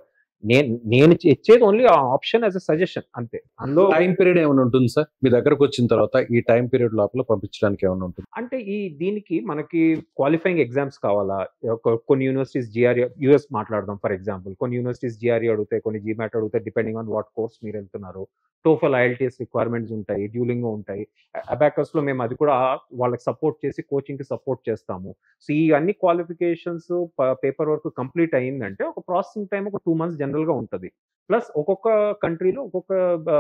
నేను నేను ఇచ్చేది only option as a suggestion అంతే అందులో టైం పీరియడ్ ఏమైనా ఉంటుంది సార్ మీ దగ్గరకు వచ్చిన తర్వాత ఈ టైం పీరియడ్ లోపల పంపించడానికి ఏమైనా ఉంటుంది అంటే ఈ దీనికి మనకి క్వాలిఫైయింగ్ ఎగ్జామ్స్ కావాలా ఒక- కొన్ని యూనివర్సిటీస్ జిఆర్ఈ యూఎస్ మాట్లాడదాం ఫర్ ఎగ్జాంపుల్ కొన్ని యూనివర్సిటీస్ జిఆర్ఈ అడుగుతాయి కొన్ని జీమాట్ అడుగుతాయి డిపెండింగ్ ఆన్ వాట్ కోర్స్ మీరు వెళ్తున్నారు టోఫల్ ఐఎల్టీఎస్ రిక్వైర్మెంట్స్ ఉంటాయి డ్యూలింగ్ ఉంటాయి అబాకస్ లో మేము అది కూడా వాళ్ళకి సపోర్ట్ చేసి కోచింగ్ కి సపోర్ట్ చేస్తాము సో ఈ అన్ని క్వాలిఫికేషన్స్ పేపర్ వర్క్ కంప్లీట్ అయిందంటే ఒక ప్రాసెసింగ్ టైం ఒక టూ మంత్స్ జనరల్ గా ఉంటుంది ప్లస్ ఒక్కొక్క కంట్రీలో ఒక్కొక్క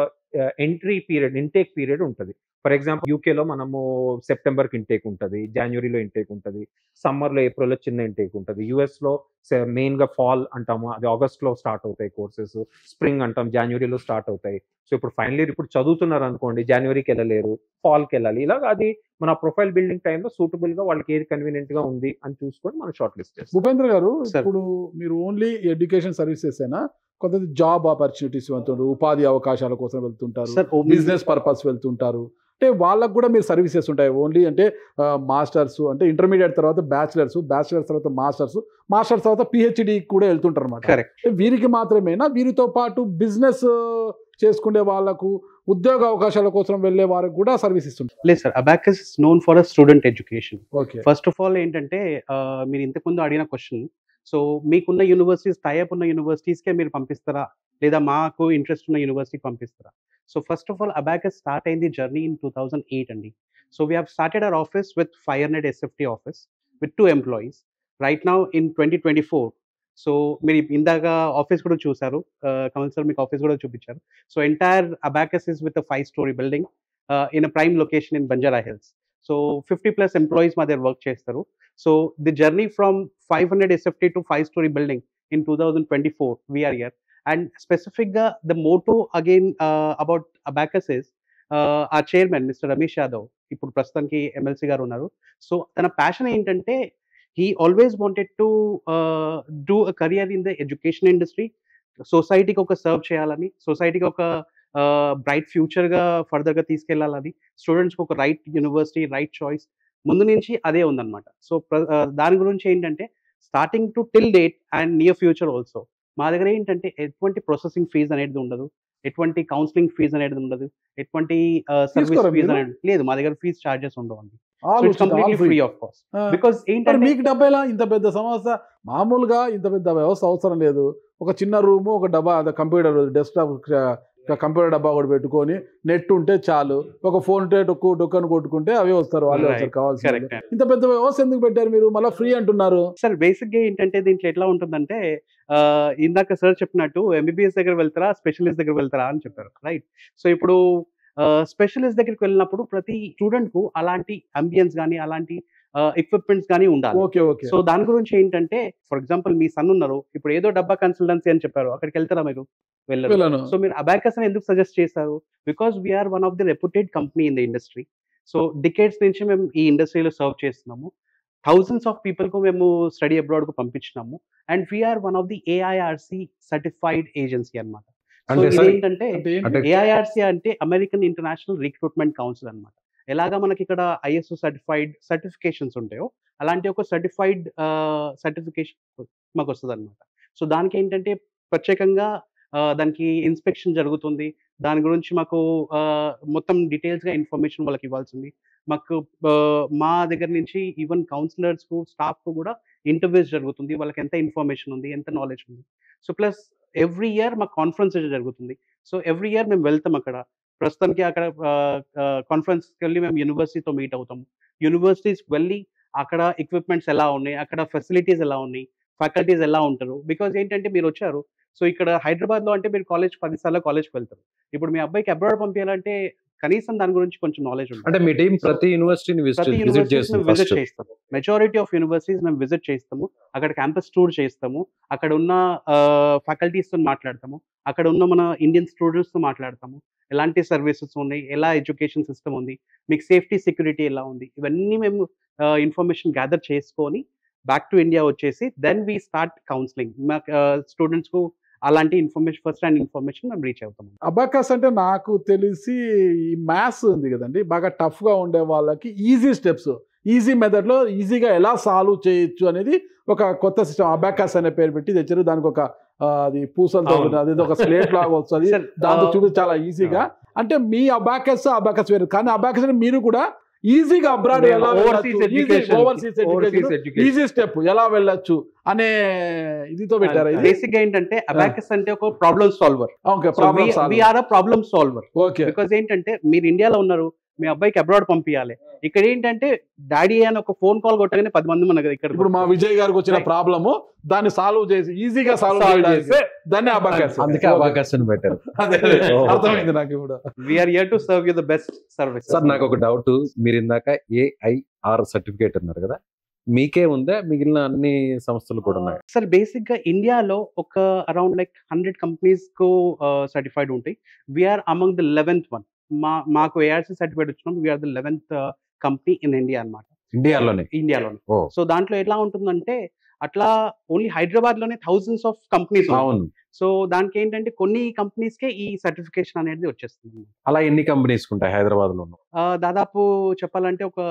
ఎంట్రీ పీరియడ్ ఇంటేక్ పీరియడ్ ఉంటుంది ఫర్ ఎగ్జాంపుల్ యూకేలో మనము సెప్టెంబర్ కి ఇంటేక్ ఉంటుంది జనవరిలో ఇంటేక్ ఉంటుంది సమ్మర్ లో ఏప్రిల్ లో చిన్న ఇంటేక్ ఉంటుంది యుఎస్ లో మెయిన్ గా ఫాల్ అంటాము అది ఆగస్ట్ లో స్టార్ట్ అవుతాయి కోర్సెస్ స్ప్రింగ్ అంటాం జనవరిలో స్టార్ట్ అవుతాయి సో ఇప్పుడు ఫైనల్ ఇయర్ ఇప్పుడు చదువుతున్నారు అనుకోండి జనవరికి వెళ్ళలేరు ఫాల్ కి వెళ్ళాలి ఇలాగ అది మన ప్రొఫైల్ బిల్డింగ్ టైంలో సూటబుల్ గా వాళ్ళకి ఏది కన్వీనియంట్ గా ఉంది అని చూసుకొని మనం షార్ట్ లిస్ట్ చేస్తాం భూపేంద్ర గారు Sir. ఇప్పుడు మీరు ఓన్లీ ఎడ్యుకేషన్ సర్వీసెస్ అయినా కొంత జాబ్ ఆపర్చునిటీస్ వెళ్తుంటారు ఉపాధి అవకాశాల కోసం వెళ్తుంటారు సార్ బిజినెస్ పర్పస్ వెళ్తుంటారు అంటే వాళ్ళకు కూడా మీరు సర్వీసెస్ ఉంటాయి ఓన్లీ అంటే మాస్టర్స్ అంటే ఇంటర్మీడియట్ తర్వాత బ్యాచిలర్స్ బ్యాచిలర్స్ తర్వాత మాస్టర్స్ మాస్టర్స్ తర్వాత పిహెచ్డి కూడా వెళ్తుంటారు అనమాట కరెక్ట్ వీరికి మాత్రమేనా వీరితో పాటు బిజినెస్ చేసుకునే వాళ్ళకు ఉద్యోగ అవకాశాల కోసం వెళ్ళే వారికి కూడా సర్వీస్ ఇస్తుంటారు లేదు sir Abacus is known for a student education okay first of all ఏంటంటే ఆ, మీరు ఇంతకుముందు అడిగిన క్వశ్చన్ సో మీకున్న యూనివర్సిటీస్ టైఅప్ ఉన్న యూనివర్సిటీస్కే మీరు పంపిస్తారా లేదా మాకు ఇంట్రెస్ట్ ఉన్న యూనివర్సిటీకి పంపిస్తారా so first of all Abacus start అయింది journey in two thousand eight అండి so we have started our office with five hundred SFT office with two employees right now in twenty twenty four so మీరు ఇందాక office కూడా చూసారు Kamal sir మీకు office కూడా చూపించారు so entire Abacus is with five story building in a prime location in Banjara Hills so fifty plus employees మా దగ్గర work చేస్తారు so the journey from five hundred SFT to five story building in two thousand twenty four we are year and స్పెసిఫిక్గా the motto again about Abacus is uh chairman mister Ramesh Yadav ఇప్పుడు ప్రస్తుతానికి MLC గారు ఉన్నారు so తన passion ఏంటంటే he always wanted to do a career in the education industry సొసైటీకి ఒక serve చేయాలని సొసైటీకి ఒక బ్రైట్ ఫ్యూచర్గా ఫర్దర్గా తీసుకెళ్లాలని స్టూడెంట్స్కి ఒక రైట్ యూనివర్సిటీ రైట్ చాయిస్ ముందు నుంచి అదే ఉందన్నమాట సో దాని గురించి ఏంటంటే starting to till date and near future also మా దగ్గర ఏంటంటే ఎటువంటి ప్రాసెసింగ్ ఫీజ్ అనేది ఉండదు ఎటువంటి కౌన్సిలింగ్ ఫీజ్ అనేది ఉండదు ఎటువంటి సర్వీస్ తీసుకోరా ఫీజ్ మీరు? అనేది లేదు మా దగ్గర ఫీజ్ చార్జెస్ ఉండవండి All it's completely free. Free of cost ఆ, బికాస్ మరి ఏంటంటే మీకు డబ్బా ఎలా ఇంత పెద్ద సంస్థ మామూలుగా ఇంత పెద్ద వ్యవస్థ అవసరం లేదు ఒక చిన్న రూము ఒక డబ్బా అదే కంప్యూటర్ డెస్క్టాప్ కంప్యూటర్ డబ్బా ఒకటి పెట్టుకొని నెట్ ఉంటే చాలు ఒక ఫోన్ ఉంటే టొక్కు టొక్కను కొట్టుకుంటే అవే వస్తారు వాళ్ళే Right. వస్తారు కావాల్సిన వాళ్ళు. కరెక్ట్ ఇంత పెద్ద వ్యవస్థ ఎందుకు పెట్టారు మీరు మళ్ళీ ఫ్రీ అంటున్నారు సార్ బేసిక్ గా ఏంటంటే దీంట్లో ఎట్లా ఉంటుందంటే ఆ, ఇందాక సార్ చెప్పినట్టు ఎంబీబీఎస్ దగ్గర వెళ్తారా స్పెషలిస్ట్ దగ్గర వెళ్తారా అని చెప్పారు రైట్ సో ఇప్పుడు స్పెషలిస్ట్ దగ్గరికి వెళ్ళినప్పుడు ప్రతి స్టూడెంట్ కు అలాంటి అంబియన్స్ కానీ అలాంటి ఎక్విప్మెంట్స్ కానీ ఉండాలి ఓకే ఓకే సో దాని గురించి ఏంటంటే ఫర్ ఎగ్జాంపుల్ మీ సన్ ఉన్నారు ఇప్పుడు ఏదో డబ్బా కన్సల్టెన్సీ అని చెప్పారు అక్కడికి వెళ్తారా మీరు వెళ్ళరు వెళ్ళను సో మీరు అబాకస్ అని ఎందుకు సజెస్ట్ చేశారు because we are one of the reputed company in the industry so decades నుంచి మేము ఈ ఇండస్ట్రీలో సర్వ్ చేస్తున్నాము థౌజండ్స్ ఆఫ్ పీపుల్ కు మేము స్టడీ అబ్రాడ్ కు పంపించినాము and we are one of the AIRC certified agency అనమాట సో అంటే సార్ ఏంటంటే అంటే ఏంటి? అంటే ఏఐఆర్సి అంటే అమెరికన్ ఇంటర్నేషనల్ రిక్రూట్మెంట్ కౌన్సిల్ అన్నమాట ఎలాగా మనకి ఇక్కడ ఐఎస్ఓ సర్టిఫైడ్ సర్టిఫికేషన్స్ ఉంటాయో అలాంటి ఒక సర్టిఫైడ్ సర్టిఫికేషన్ మాకు వస్తుంది అనమాట సో దానికి ఏంటంటే ప్రత్యేకంగా ఆ, దానికి ఇన్స్పెక్షన్ జరుగుతుంది దాని గురించి మాకు ఆ, మొత్తం డీటెయిల్స్గా ఇన్ఫర్మేషన్ వాళ్ళకి ఇవ్వాల్సింది మాకు ఆ, మా దగ్గర నుంచి ఈవెన్ కౌన్సిలర్స్కు స్టాఫ్కు కూడా ఇంటర్వ్యూస్ జరుగుతుంది వాళ్ళకి ఎంత ఇన్ఫర్మేషన్ ఉంది ఎంత నాలెడ్జ్ ఉంది సో ప్లస్ ఎవ్రీ ఇయర్ మాకు కాన్ఫరెన్స్ జరుగుతుంది సో ఎవ్రీ ఇయర్ మేము వెళ్తాం అక్కడ ప్రస్తుతానికి అక్కడ కాన్ఫరెన్స్కి వెళ్ళి మేము యూనివర్సిటీతో మీట్ అవుతాము యూనివర్సిటీస్కి వెళ్ళి అక్కడ ఎక్విప్మెంట్స్ ఎలా ఉన్నాయి అక్కడ ఫెసిలిటీస్ ఎలా ఉన్నాయి ఫ్యాకల్టీస్ ఎలా ఉంటారు బికాజ్ ఏంటంటే మీరు వచ్చారు సో ఇక్కడ హైదరాబాద్లో అంటే మీరు కాలేజ్ పదిసార్లు కాలేజ్కి వెళ్తారు ఇప్పుడు మీ అబ్బాయికి అబ్రాడ్ పంపించాలంటే కనీసం దాని గురించి కొంచెం నాలెడ్జ్ ఉంటుంది అంటే మీ టీం ప్రతి యూనివర్సిటీని ప్రతి విజిట్ విజిట్ యూనివర్సిటీస్ చేస్తుంది విజిట్ ఫస్ట్ చేస్తాము మెజారిటీ ఆఫ్ యూనివర్సిటీస్ మేము విజిట్ చేస్తాము అక్కడ క్యాంపస్ టూర్ చేస్తాము అక్కడ ఉన్న faculties తో మాట్లాడతాము అక్కడ ఉన్న మన ఇండియన్ స్టూడెంట్స్ తో మాట్లాడతాము ఎలాంటి సర్వీసెస్ ఉన్నాయి ఎలా ఎడ్యుకేషన్ సిస్టమ్ ఉంది మీకు సేఫ్టీ సెక్యూరిటీ ఎలా ఉంది ఇవన్నీ మేము ఇన్ఫర్మేషన్ గ్యాదర్ చేసుకొని బ్యాక్ టు ఇండియా వచ్చేసి దెన్ వీ స్టార్ట్ కౌన్సిలింగ్ మా స్టూడెంట్స్ కు అలాంటి ఇన్ఫర్మేషన్ ఫస్ట్ హ్యాండ్ ఇన్ఫర్మేషన్ మేము రీచ్ అవుతాము అబాకస్ అంటే నాకు తెలిసి ఈ మ్యాథ్స్ ఉంది కదండి బాగా టఫ్గా ఉండే వాళ్ళకి ఈజీ స్టెప్స్ ఈజీ మెథడ్లో ఈజీగా ఎలా సాల్వ్ చేయొచ్చు అనేది ఒక కొత్త సిస్టమ్ అబాకస్ అనే పేరు పెట్టి తెచ్చారు దానికి ఒక ఆ, అది పూసలతో అవును. ఉన్న- అది ఒక స్లేట్ లాగా వస్తుంది Sir, దాంతో ఆ, చూపి చాలా ఈజీగా అంటే మీ అబాకస్ అబాకస్ వేరు కానీ అబాకస్ మీరు కూడా ఈజీగా అబ్రాడ్ ఎలా overseas education overseas education education easy step ఎలా వెళ్ళొచ్చు అనే ఇదితో పెట్టారా ఇది బేసిక్ గా ఏంటంటే అబాకస్ అంటే ఒక problem solver okay problem we are a problem solver okay because ఏంటంటే మీరు ఇండియాలో ఉన్నారు మీ అబ్బాయికి అబ్రాడ్ పంపించాలి ఇక్కడ ఏంటంటే డాడీ అని ఒక ఫోన్ కాల్ కొట్టగానే పది మంది మన ఇక్కడ ఇప్పుడు మా విజయ్ గారికి వచ్చిన Right. ప్రాబ్లము దాన్ని సాల్వ్ చేసి ఈజీగా సాల్వ్ Solve చేస్తే దాన్ని అబాకస్ అందుకే అబాకస్ అని పెట్టారు అదే అర్థమైంది నాకు కూడా we are year to serve you the best service sir నాకు ఒక డౌట్ మీరు ఇందాక ఏఐఆర్ సర్టిఫికేట్ అన్నారు కదా మీకే ఉందా మిగిలిన అన్ని సంస్థలు కూడా ఉన్నాయి సార్ బేసిక్ గా ఇండియాలో ఒక అరౌండ్ లైక్ హండ్రెడ్ కంపెనీస్ కు సర్టిఫైడ్ ఉంటాయి we are among the eleventh one మా మాకు ఏఆర్సీ సర్టిఫైడ్ వచ్చినాం we are the eleventh company in India అన్నమాట ఇండియాలోనే ఇండియాలోనే ఓ సో దాంట్లో ఎట్లా ఉంటుందంటే అట్లా ఓన్లీ హైదరాబాద్ లోనే థౌజండ్స్ ఆఫ్ కంపెనీస్ అవును సో దానికి ఏంటంటే కొన్ని కంపెనీస్ కే ఈ సర్టిఫికేషన్ అనేది వచ్చేస్తుంది అలా ఎన్ని కంపెనీస్ ఉంటాయి హైదరాబాద్ లో ఆ, దాదాపు చెప్పాలంటే ఒక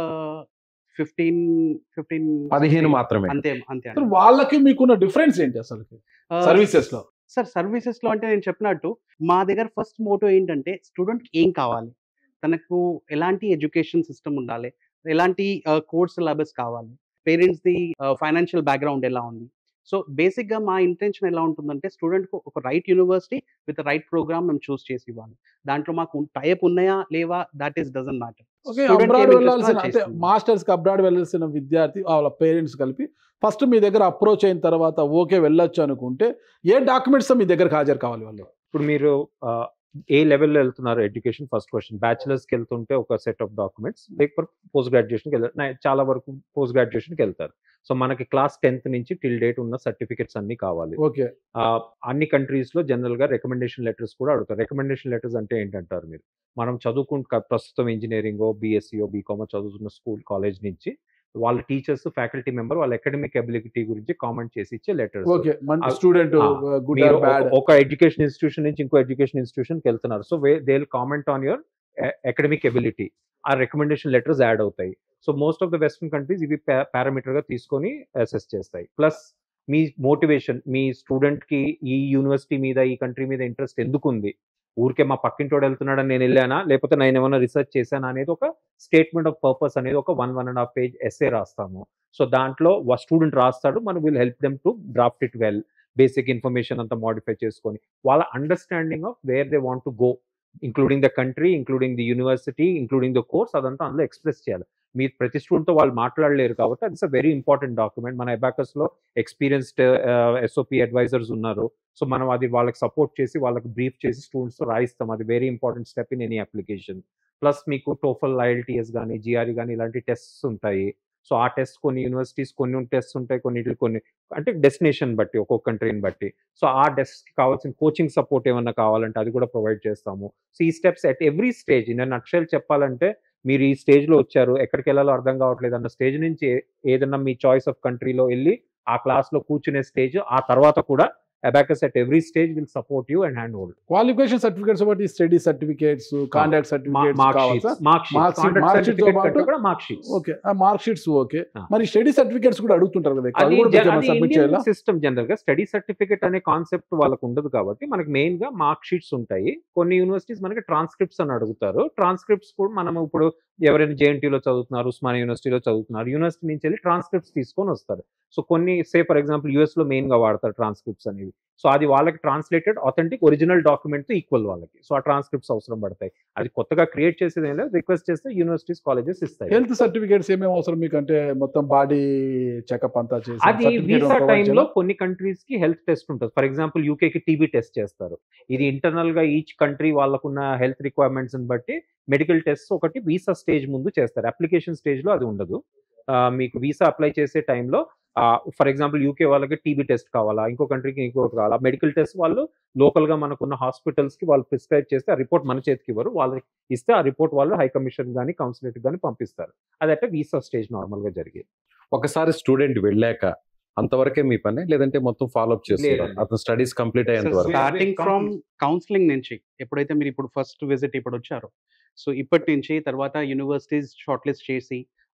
ఫిఫ్టీన్ ఫిఫ్టీన్ పదిహేను మాత్రమే అంతే అంతే అసలు వాళ్ళకి మీకున్న డిఫరెన్స్ ఏంటి అసలు సర్వీసెస్ లో సార్ సర్వీసెస్ లో అంటే నేను చెప్పినట్టు మా దగ్గర ఫస్ట్ మోటో ఏంటంటే స్టూడెంట్ ఏం కావాలి తనకు ఎలాంటి ఎడ్యుకేషన్ సిస్టమ్ ఉండాలి ఎలాంటి కోర్స్ సిలబస్ కావాలి పేరెంట్స్ ది ఫైనాన్షియల్ బ్యాక్గ్రౌండ్ ఎలా ఉంది సో బేసిక్ గా మా ఇంటెన్షన్ ఎలా ఉంటుందంటే స్టూడెంట్ కు ఒక right university with right program మేము చూస్ చేసి ఇవ్వాలి దాంట్లో మాకు టైప్ ఉన్నాయా లేవా that is doesn't matter okay abroad వెళ్ళాల్సిన అంటే మాస్టర్స్ కి అబ్రాడ్ వెళ్ళాల్సిన విద్యార్థి వాళ్ళ పేరెంట్స్ కలిపి ఫస్ట్ మీ దగ్గర అప్రోచ్ అయిన తర్వాత ఓకే వెళ్ళొచ్చు అనుకుంటే ఏ డాక్యుమెంట్స్ మీ దగ్గరకు హాజరు కావాలి వాళ్ళు ఇప్పుడు మీరు ఆ, ఏ లెవెల్లో వెళ్తున్నారు ఎడ్యుకేషన్ ఫస్ట్ క్వశ్చన్ బ్యాచిలర్స్కి వెళ్తుంటే ఒక సెట్ ఆఫ్ డాక్యుమెంట్స్ లేకపోతే పోస్ట్ గ్రాడ్యుయేషన్కి వెళ్తారు నా- చాలా వరకు పోస్ట్ గ్రాడ్యుయేషన్కి వెళ్తారు సో మనకి క్లాస్ టెన్త్ నుంచి టిల్ డేట్ ఉన్న సర్టిఫికెట్స్ అన్ని కావాలి ఓకే ఆ, అన్ని కంట్రీస్ లో జనరల్ గా రికమెండేషన్ లెటర్స్ కూడా అడుగుతారు రికమెండేషన్ లెటర్స్ అంటే ఏంటంటారు మీరు మనం చదువుకుంటు ప్రస్తుతం ఇంజనీరింగ్ బీఎస్సీఓ బీకామో చదువుతున్న స్కూల్ కాలేజ్ నుంచి వాళ్ళ టీచర్స్ ఫ్యాకల్టీ మెంబర్ వాళ్ళ అకాడమిక్ అబిలిటీ గురించి కామెంట్ చేసి ఇచ్చే లెటర్స్ ఓకే మంచి ఆ, స్టూడెంట్ ఆ, గుడ్ మీరు ఆర్ బ్యాడ్ ఒక- ఒక ఎడ్యుకేషన్ ఇన్స్టిట్యూషన్ నుంచి ఇంకో ఎడ్యుకేషన్ ఇన్స్టిట్యూషన్ కి వెళ్తున్నారు so they comment on your academic ability ఆ రికమెండేషన్ లెటర్స్ యాడ్ అవుతాయి so most of the western countries ఇవి పారామీటర్ గా తీసుకొని అసెస్ చేస్తాయి ప్లస్ మీ మోటివేషన్ మీ స్టూడెంట్ కి ఈ యూనివర్సిటీ మీద ఈ కంట్రీ మీద ఇంట్రెస్ట్ ఎందుకు ఉంది ఊరికే మా పక్కింటోడు వెళ్తున్నాడని నేను వెళ్ళానా లేకపోతే నేను ఏమైనా రీసెర్చ్ చేశానా అనేది ఒక స్టేట్మెంట్ ఆఫ్ పర్పస్ అనేది ఒక one one and half page essay రాస్తాము సో దాంట్లో స్టూడెంట్ రాస్తాడు మనం will help them to draft it well basic information అంతా మాడిఫై చేసుకొని వాళ్ళ understanding of where they want to go including the country including the university including the course అదంతా అందులో express చేయాలి మీ ప్రతి student తో వాళ్ళు మాట్లాడలేరు కాబట్టి it's a very important document మన అబాకస్ లో ఎక్స్పీరియన్స్డ్ ఎస్ఓపి అడ్వైజర్స్ ఉన్నారు సో మనం అది వాళ్ళకి సపోర్ట్ చేసి వాళ్ళకి బ్రీఫ్ చేసి స్టూడెంట్స్ తో రాయిస్తాం అది very important step in any application plus మీకు టోఫల్ ఐఎల్టీఎస్ కానీ జిఆర్ఈ కానీ ఇలాంటి టెస్ట్స్ ఉంటాయి సో ఆ టెస్ట్ కొన్ని యూనివర్సిటీస్ కొన్ని టెస్ట్ ఉంటాయి కొన్నిటికి కొన్ని అంటే డెస్టినేషన్ బట్టి ఒక్కొక్క కంట్రీని బట్టి సో ఆ డెస్క్ కావాల్సిన కోచింగ్ సపోర్ట్ ఏమన్నా కావాలంటే అది కూడా ప్రొవైడ్ చేస్తాము సో ఈ స్టెప్స్ అట్ ఎవ్రీ స్టేజ్ నేను నక్షల్ చెప్పాలంటే మీరు ఈ స్టేజ్ లో వచ్చారు ఎక్కడికి వెళ్ళాలో అర్థం కావట్లేదు అన్న స్టేజ్ నుంచి ఏ- ఏదన్నా మీ చాయిస్ ఆఫ్ కంట్రీలో వెళ్ళి ఆ క్లాస్ లో కూర్చునే స్టేజ్ ఆ తర్వాత కూడా Abacus at every stage will support you and hand hold qualification certificates బట్టి study certificates contact certificates mark కావాలా sheets mark Mark sheet- sheets mark sheet తో పాటు- కూడా మార్క్ షీట్స్ ఓకే ఆ మార్క్ షీట్స్ ఓకే ఆ. మరి స్టడీ సర్టిఫికేట్స్ కూడా అడుగుతుంటారు కదా అది అది కూడా సబ్మిట్ చేయాలా సిస్టమ్ జనరల్ గా స్టడీ సర్టిఫికేట్ అనే కాన్సెప్ట్ వాళ్ళకు ఉండదు కాబట్టి మనకి మెయిన్ గా మార్క్ షీట్స్ ఉంటాయి కొన్ని యూనివర్సిటీస్ మనకి ట్రాన్స్క్రిప్ట్స్ అని అడుగుతారు ట్రాన్స్క్రిప్ట్స్ కూడా మనం ఇప్పుడు ఎవరైనా JNT లో చదువుతున్నారు ఉస్మానియా యూనివర్సిటీలో చదువుతున్నారు యూనివర్సిటీ నుంచి వెళ్ళి ట్రాన్స్క్రిప్ట్స్ తీసుకొని వస్తారు సో కొన్ని సే ఫర్ ఎగ్జాంపుల్ యూఎస్ లో మెయిన్ గా వాడతారు ట్రాన్స్క్రిప్ట్స్ అనేవి సో అది వాళ్ళకి ట్రాన్స్లేటెడ్ ఆథెంటిక్ ఒరిజినల్ డాక్యుమెంట్ తో ఈక్వల్ వాళ్ళకి సో ఆ ట్రాన్స్క్రిప్ట్స్ అవసరం పడతాయి అది కొత్తగా క్రియేట్ చేసేది ఏం లేదు రిక్వెస్ట్ చేస్తే యూనివర్సిటీస్ కాలేజెస్ ఇస్తాయి హెల్త్ సర్టిఫికేట్స్ ఏమేమి అవసరం మీకు అంటే మొత్తం బాడీ చెకప్ అంతా చేసి అది certificate వీసా provide టైంలో చేయాలా? కొన్ని కంట్రీస్ కి హెల్త్ టెస్ట్ ఉంటుంది ఫర్ ఎగ్జాంపుల్ యూకే కి టీబీ టెస్ట్ చేస్తారు ఇది ఇంటర్నల్ గా ఈచ్ కంట్రీ వాళ్ళకున్న హెల్త్ రిక్వైర్మెంట్స్ బట్టి మెడికల్ టెస్ట్ ఒకటి వీసా స్టేజ్ ముందు చేస్తారు అప్లికేషన్ స్టేజ్ లో అది ఉండదు ఆ, మీకు వీసా అప్లై చేసే టైంలో ఫర్ ఎగ్జాంపుల్ యూకే వాళ్ళకి టీబీ టెస్ట్ కావాలా ఇంకో కంట్రీకి ఇంకోటి కావాలా మెడికల్ టెస్ట్ వాళ్ళు లోకల్ గా మనకున్న హాస్పిటల్స్ కి వాళ్ళు ప్రిస్క్రైబ్ చేస్తే ఆ రిపోర్ట్ మన చేతికి ఇవ్వరు వాళ్ళకి ఇస్తే ఆ రిపోర్ట్ వాళ్ళు హై కమిషన్ కానీ కౌన్సిలేట్ కానీ పంపిస్తారు అదంటే వీసా స్టేజ్ నార్మల్ గా జరిగేది ఒకసారి స్టూడెంట్ వెళ్ళాక అంతవరకే మీ పని లేదంటే మొత్తం ఫాలో అప్ చేస్తారు లేదండి. అతను స్టడీస్ కంప్లీట్ అయ్యేంత వరకు స్టార్టింగ్ ఫ్రమ్ కౌన్సిలింగ్ నుంచి ఎప్పుడైతే మీరు ఇప్పుడు ఫస్ట్ విజిట్ ఇప్పుడు వచ్చారో సో ఇప్పటి నుంచి తర్వాత యూనివర్సిటీస్ షార్ట్ లిస్ట్ చేసి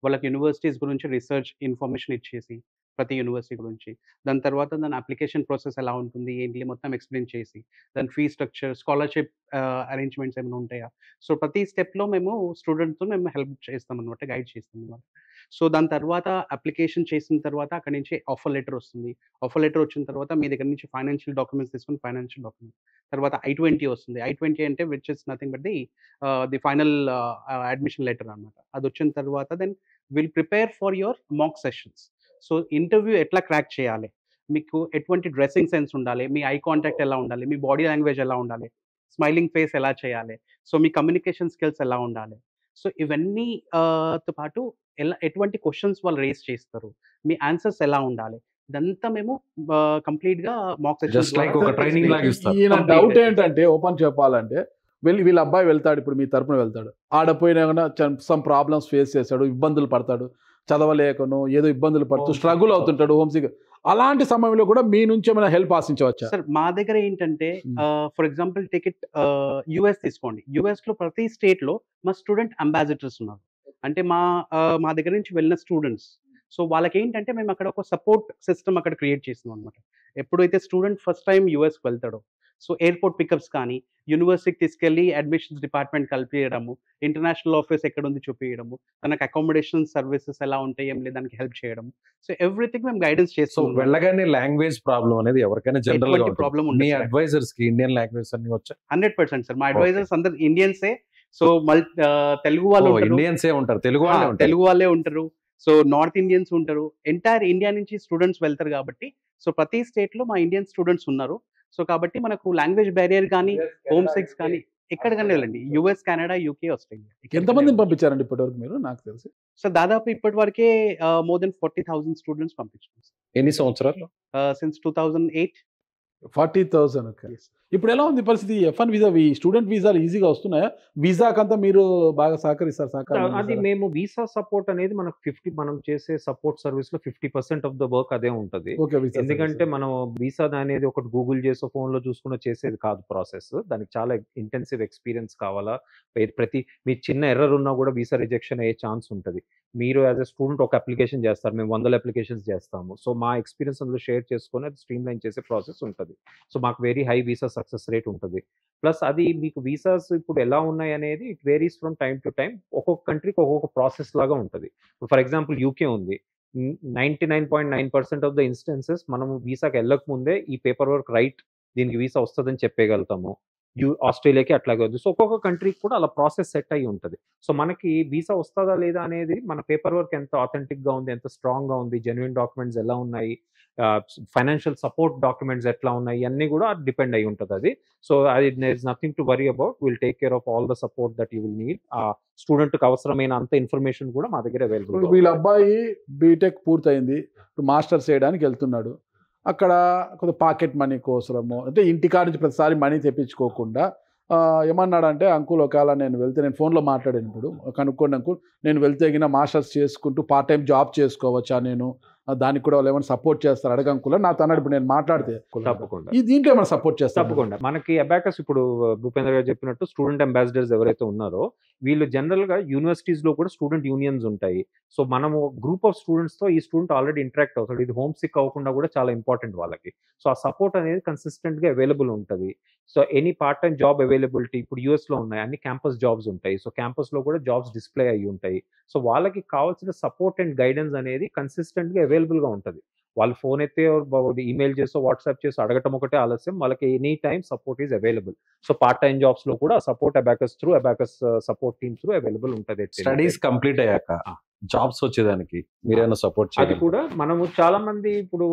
వాళ్ళకి యూనివర్సిటీస్ గురించి రీసెర్చ్ ఇన్ఫర్మేషన్ ఇచ్చేసి ప్రతి యూనివర్సిటీ గురించి దాని తర్వాత దాని అప్లికేషన్ ప్రాసెస్ ఎలా ఉంటుంది ఏంటి మొత్తం ఎక్స్ప్లెయిన్ చేసి దాని ఫీ స్ట్రక్చర్ స్కాలర్షిప్ అరేంజ్మెంట్స్ ఏమైనా ఉంటాయా సో ప్రతి స్టెప్లో మేము స్టూడెంట్తో మేము హెల్ప్ చేస్తాం అనమాట గైడ్ చేస్తాం అనమాట సో దాని తర్వాత అప్లికేషన్ చేసిన తర్వాత అక్కడ నుంచి ఆఫర్ లెటర్ వస్తుంది ఆఫర్ లెటర్ వచ్చిన తర్వాత మీ దగ్గర నుంచి ఫైనాన్షియల్ డాక్యుమెంట్స్ తీసుకుని ఫైనాన్షియల్ డాక్యుమెంట్ తర్వాత ఐ ట్వంటీ వస్తుంది ఐ ట్వంటీ అంటే which is nothing but the the final admission letter అనమాట అది వచ్చిన తర్వాత then will prepare for your mock sessions so interview ఎట్లా క్రాక్ చేయాలి మీకు ఎటువంటి డ్రెస్సింగ్ సెన్స్ ఉండాలి మీ ఐ కాంటాక్ట్ ఎలా ఉండాలి మీ బాడీ లాంగ్వేజ్ ఎలా ఉండాలి స్మైలింగ్ ఫేస్ ఎలా చేయాలి సో మీ కమ్యూనికేషన్ స్కిల్స్ ఎలా ఉండాలి సో ఇవన్నీ ఆ, తో పాటు ఎలా ఎటువంటి క్వశ్చన్స్ వాళ్ళు రేస్ చేస్తారు మీ ఆన్సర్స్ ఎలా ఉండాలి ఇదంతా మేము కంప్లీట్ గా మాక్ Just like ఒక training లాగా ఇస్తారు. ఈయన Complete. డౌట్ ఏంటంటే ఓపెన్ చెప్పాలంటే వెళ్ళి వీళ్ళ అబ్బాయి వెళ్తాడు ఇప్పుడు మీ తరపున వెళ్తాడు ఆడపోయినా సమ్ ప్రాబ్లమ్స్ ఫేస్ చేస్తాడు ఇబ్బందులు పడతాడు చదవలేకను ఏదో ఇబ్బందులు పడుతూ Homesick. స్ట్రగుల్ అవుతుంటాడు హోమ్సిక్ అలాంటి సమయంలో కూడా మీ నుంచి ఏమైనా హెల్ప్ ఆశించవచ్చా సార్ మా దగ్గర ఏంటంటే Hmm. For example ticket US తీసుకోండి యుఎస్ లో ప్రతి స్టేట్ లో మా స్టూడెంట్ అంబాసిడర్స్ ఉన్నారు అంటే మా ఆ, మా దగ్గర నుంచి వెళ్ళిన స్టూడెంట్స్ సో వాళ్ళకి ఏంటంటే మేము అక్కడ ఒక సపోర్ట్ సిస్టమ్ అక్కడ క్రియేట్ చేసినాం అనమాట ఎప్పుడైతే స్టూడెంట్ ఫస్ట్ టైం యుఎస్కి వెళ్తాడో సో ఎయిర్పోర్ట్ పికప్స్ కానీ యూనివర్సిటీకి తీసుకెళ్ళి అడ్మిషన్స్ డిపార్ట్మెంట్ కలిపియడము ఇంటర్నేషనల్ ఆఫీస్ ఎక్కడ ఉంది చూపించడము తనకు అకామిడేషన్ సర్వీసెస్ ఎలా ఉంటాయి ఏం లేదు దానికి హెల్ప్ చేయడం సో ఎవ్రీథింగ్ మేము గైడెన్స్ సో చేస్తాం వెళ్ళగానే లాంగ్వేజ్ ప్రాబ్లం అనేది ఎవరికైనా జనరల్ గా ఎటువంటి ఉంటుంది problem మీ ఉండదు sir. అడ్వైజర్స్ కి ఇండియన్ లాంగ్వేజ్ అన్ని వచ్చా హండ్రెడ్ పర్సెంట్ సార్ మా అడ్వైజర్స్ అందరు ఇండియన్సే సో మల్ ఆ, తెలుగు వాళ్ళు ఉంటారు. ఇండియన్స్ ఏ ఉంటారు తెలుగు వాళ్ళే ఆ, ఉంటారు తెలుగు వాళ్ళే ఉంటారు సో నార్త్ ఇండియన్స్ ఉంటారు ఎంటైర్ ఇండియా నుంచి స్టూడెంట్స్ వెళ్తారు కాబట్టి సో ప్రతి స్టేట్ లో మా ఇండియన్ స్టూడెంట్స్ ఉన్నారు సో కాబట్టి మనకు లాంగ్వేజ్ బ్యారియర్ కానీ హోమ్ సిక్స్ కానీ ఎక్కడికైనా వెళ్ళండి యుఎస్ కెనడా యూకే ఆస్ట్రేలియా ఎంతమందిని పంపించారండి ఇప్పటివరకు మీరు నాకు తెలిసి సో దాదాపు ఇప్పటి వరకే more than forty thousand students పంపించాం ఎన్ని సంవత్సరాలు since two thousand eight forty thousand okay ఇప్పుడు ఎలా ఉంది పరిస్థితి ఎఫ్ వన్ వీసా స్టూడెంట్ వీసాలు ఈజీగా వస్తున్నాయా వీసాకంతా మీరు బాగా సహకరిస్తారు సహకారం అది చేస్తారా? మేము వీసా సపోర్ట్ అనేది మనకు ఫిఫ్టీ మనం చేసే సపోర్ట్ సర్వీస్ లో fifty percent of the work అదే ఉంటది ఓకే వీసా ఎందుకంటే మనం వీసా అనేది ఒకటి గూగుల్ చేసో ఫోన్ లో చూసుకున్న చేసేది కాదు ప్రాసెస్ దానికి చాలా ఇంటెన్సివ్ ఎక్స్పీరియన్స్ కావాలా ప్ర- ప్రతి మీ చిన్న ఎర్రర్ ఉన్నా కూడా వీసా రిజెక్షన్ అయ్యే ఛాన్స్ ఉంటుంది మీరు యాజ్ ఎ స్టూడెంట్ ఒక అప్లికేషన్ చేస్తారు మేము వందల అప్లికేషన్స్ చేస్తాము సో మా ఎక్స్పీరియన్స్ అందులో షేర్ చేసుకొని అది స్ట్రీమ్ లైన్ చేసే ప్రాసెస్ ఉంటుంది సో మాకు very high visa success rate ఉంటుంది ప్లస్ అది మీకు వీసాస్ ఇప్పుడు ఎలా ఉన్నాయి అనేది it varies from time to time ఒక్కొక్క కంట్రీకి ఒక్కొక్క ప్రాసెస్ లాగా ఉంటుంది ఫర్ ఎగ్జాంపుల్ యూకే ఉంది ninety nine point nine percent of the instances మనం వీసాకి వెళ్ళక ముందే ఈ పేపర్ వర్క్ రైట్ దీనికి వీసా వస్తుందని చెప్పగలుగుతాము యూ ఆస్ట్రేలియాకి అట్లాగే ఉంది సో ఒక్కొక్క కంట్రీకి కూడా అలా ప్రాసెస్ సెట్ అయ్యి ఉంటుంది సో మనకి వీసా వస్తుందా లేదా అనేది మన పేపర్ వర్క్ ఎంత అథెంటిక్ గా ఉంది ఎంత స్ట్రాంగ్ గా ఉంది జెన్యున్ డాక్యుమెంట్స్ ఎలా ఉన్నాయి ఫైనాన్షియల్ సపోర్ట్ డాక్యుమెంట్స్ ఎట్లా ఉన్నాయి అన్ని కూడా డిపెండ్ అయి ఉంటుంది అది సో అది is nothing to worry about will take care of all the support that you will need ఆ స్టూడెంట్ కి అవసరమైన అంత ఇన్ఫర్మేషన్ కూడా మా దగ్గర ఇప్పుడు అవైలబుల్ వీళ్ళ అబ్బాయి బీటెక్ పూర్తయింది ఇప్పుడు మాస్టర్స్ చేయడానికి వెళ్తున్నాడు అక్కడ కొంత పాకెట్ మనీ కోసము అంటే ఇంటికాడ నుంచి ప్రతిసారి మనీ తెప్పించుకోకుండా ఆ, ఏమన్నాడంటే అంకుల్ ఒకవేళ నేను వెళ్తే నేను ఫోన్లో మాట్లాడాను ఇప్పుడు కనుక్కోండి అంకుల్ నేను వెళ్తే గిన మాస్టర్స్ చేసుకుంటూ పార్ట్ టైం జాబ్ చేసుకోవచ్చా నేను ఆ, దానికి కూడా వాళ్ళు ఏమైనా సపోర్ట్ చేస్తారు అడగ అంకుల్ నాకు అన్నాడు ఇప్పుడు నేను మాట్లాడితే తప్పకుండా ఈ దీంట్లో ఏమైనా సపోర్ట్ చేస్తారు తప్పకుండా మనకి అబాకస్ ఇప్పుడు భూపేంద్ర గారు చెప్పినట్టు స్టూడెంట్ అంబాసిడర్స్ ఎవరైతే ఉన్నారో వీళ్ళు జనరల్ గా యూనివర్సిటీస్ లో కూడా స్టూడెంట్ యూనియన్స్ ఉంటాయి సో మనము గ్రూప్ ఆఫ్ స్టూడెంట్స్ తో ఈ స్టూడెంట్ ఆల్రెడీ ఇంటరాక్ట్ అవుతాడు ఇది హోమ్ సిక్ అవ్వకుండా కూడా చాలా ఇంపార్టెంట్ వాళ్ళకి సో ఆ సపోర్ట్ అనేది కన్సిస్టెంట్ గా అవైలబుల్ ఉంటుంది so any part time job availability ఇప్పుడు యూఎస్ లో ఉన్నాయి అన్ని క్యాంపస్ జాబ్స్ ఉంటాయి సో క్యాంపస్ లో కూడా జాబ్స్ డిస్ప్లే అయ్యి ఉంటాయి సో వాళ్ళకి కావాల్సిన సపోర్ట్ అండ్ గైడెన్స్ అనేది కన్సిస్టెంట్ గా అవైలబుల్ గా ఉంటుంది వాళ్ళు ఫోన్ ఎత్తే ఈమెయిల్ చేసో వాట్సాప్ చేసో అడగటం ఒకటే ఆలస్యం వాళ్ళకి any time support is available so part time jobs లో కూడా support Abacus through Abacus support team through available ఉంటుంది స్టడీస్ కంప్లీట్ అయ్యాక ఆ. జాబ్స్ వచ్చేదానికి మీరేమైనా సపోర్ట్ అది చేయాలి కూడా మనము చాలా మంది ఇప్పుడు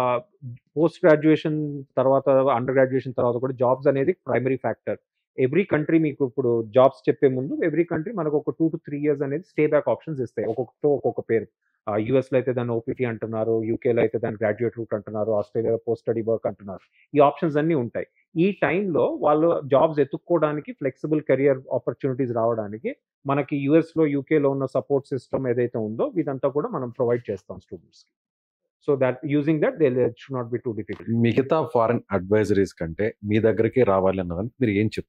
పోస్ట్ గ్రాడ్యుయేషన్ తర్వాత అండర్ గ్రాడ్యుయేషన్ తర్వాత కూడా జాబ్స్ అనేది ప్రైమరీ ఫ్యాక్టర్ ఎవ్రీ కంట్రీ మీకు ఇప్పుడు జాబ్స్ చెప్పే ముందు ఎవ్రీ కంట్రీ మనకు ఒక టూ టు త్రీ ఇయర్స్ అనేది స్టే బ్యాక్ ఆప్షన్స్ ఇస్తాయి ఒక్కొక్కతో ఒక్కొక్క పేరు యుఎస్ లో అయితే దాన్ని ఓపీటీ అంటున్నారు UK లో అయితే దాన్ని గ్రాడ్యుయేట్ రూట్ అంటున్నారు ఆస్ట్రేలియాలో పోస్ట్ స్టడీ వర్క్ అంటున్నారు ఈ ఆప్షన్స్ అన్ని ఉంటాయి ఈ టైంలో వాళ్ళు జాబ్స్ ఎత్తుక్కోవడానికి ఫ్లెక్సిబుల్ కెరియర్ ఆపర్చునిటీస్ రావడానికి మనకి యుఎస్ లో UK లో ఉన్న సపోర్ట్ సిస్టమ్ ఏదైతే ఉందో ఇదంతా కూడా మనం ప్రొవైడ్ చేస్తాం స్టూడెంట్స్ కి so that using that they should not be too difficult మిగతా ఫారెన్ అడ్వైజరీస్ కంటే మీ దగ్గరికి రావాలి అన్నదానికి మీరు ఏం చెప్తారు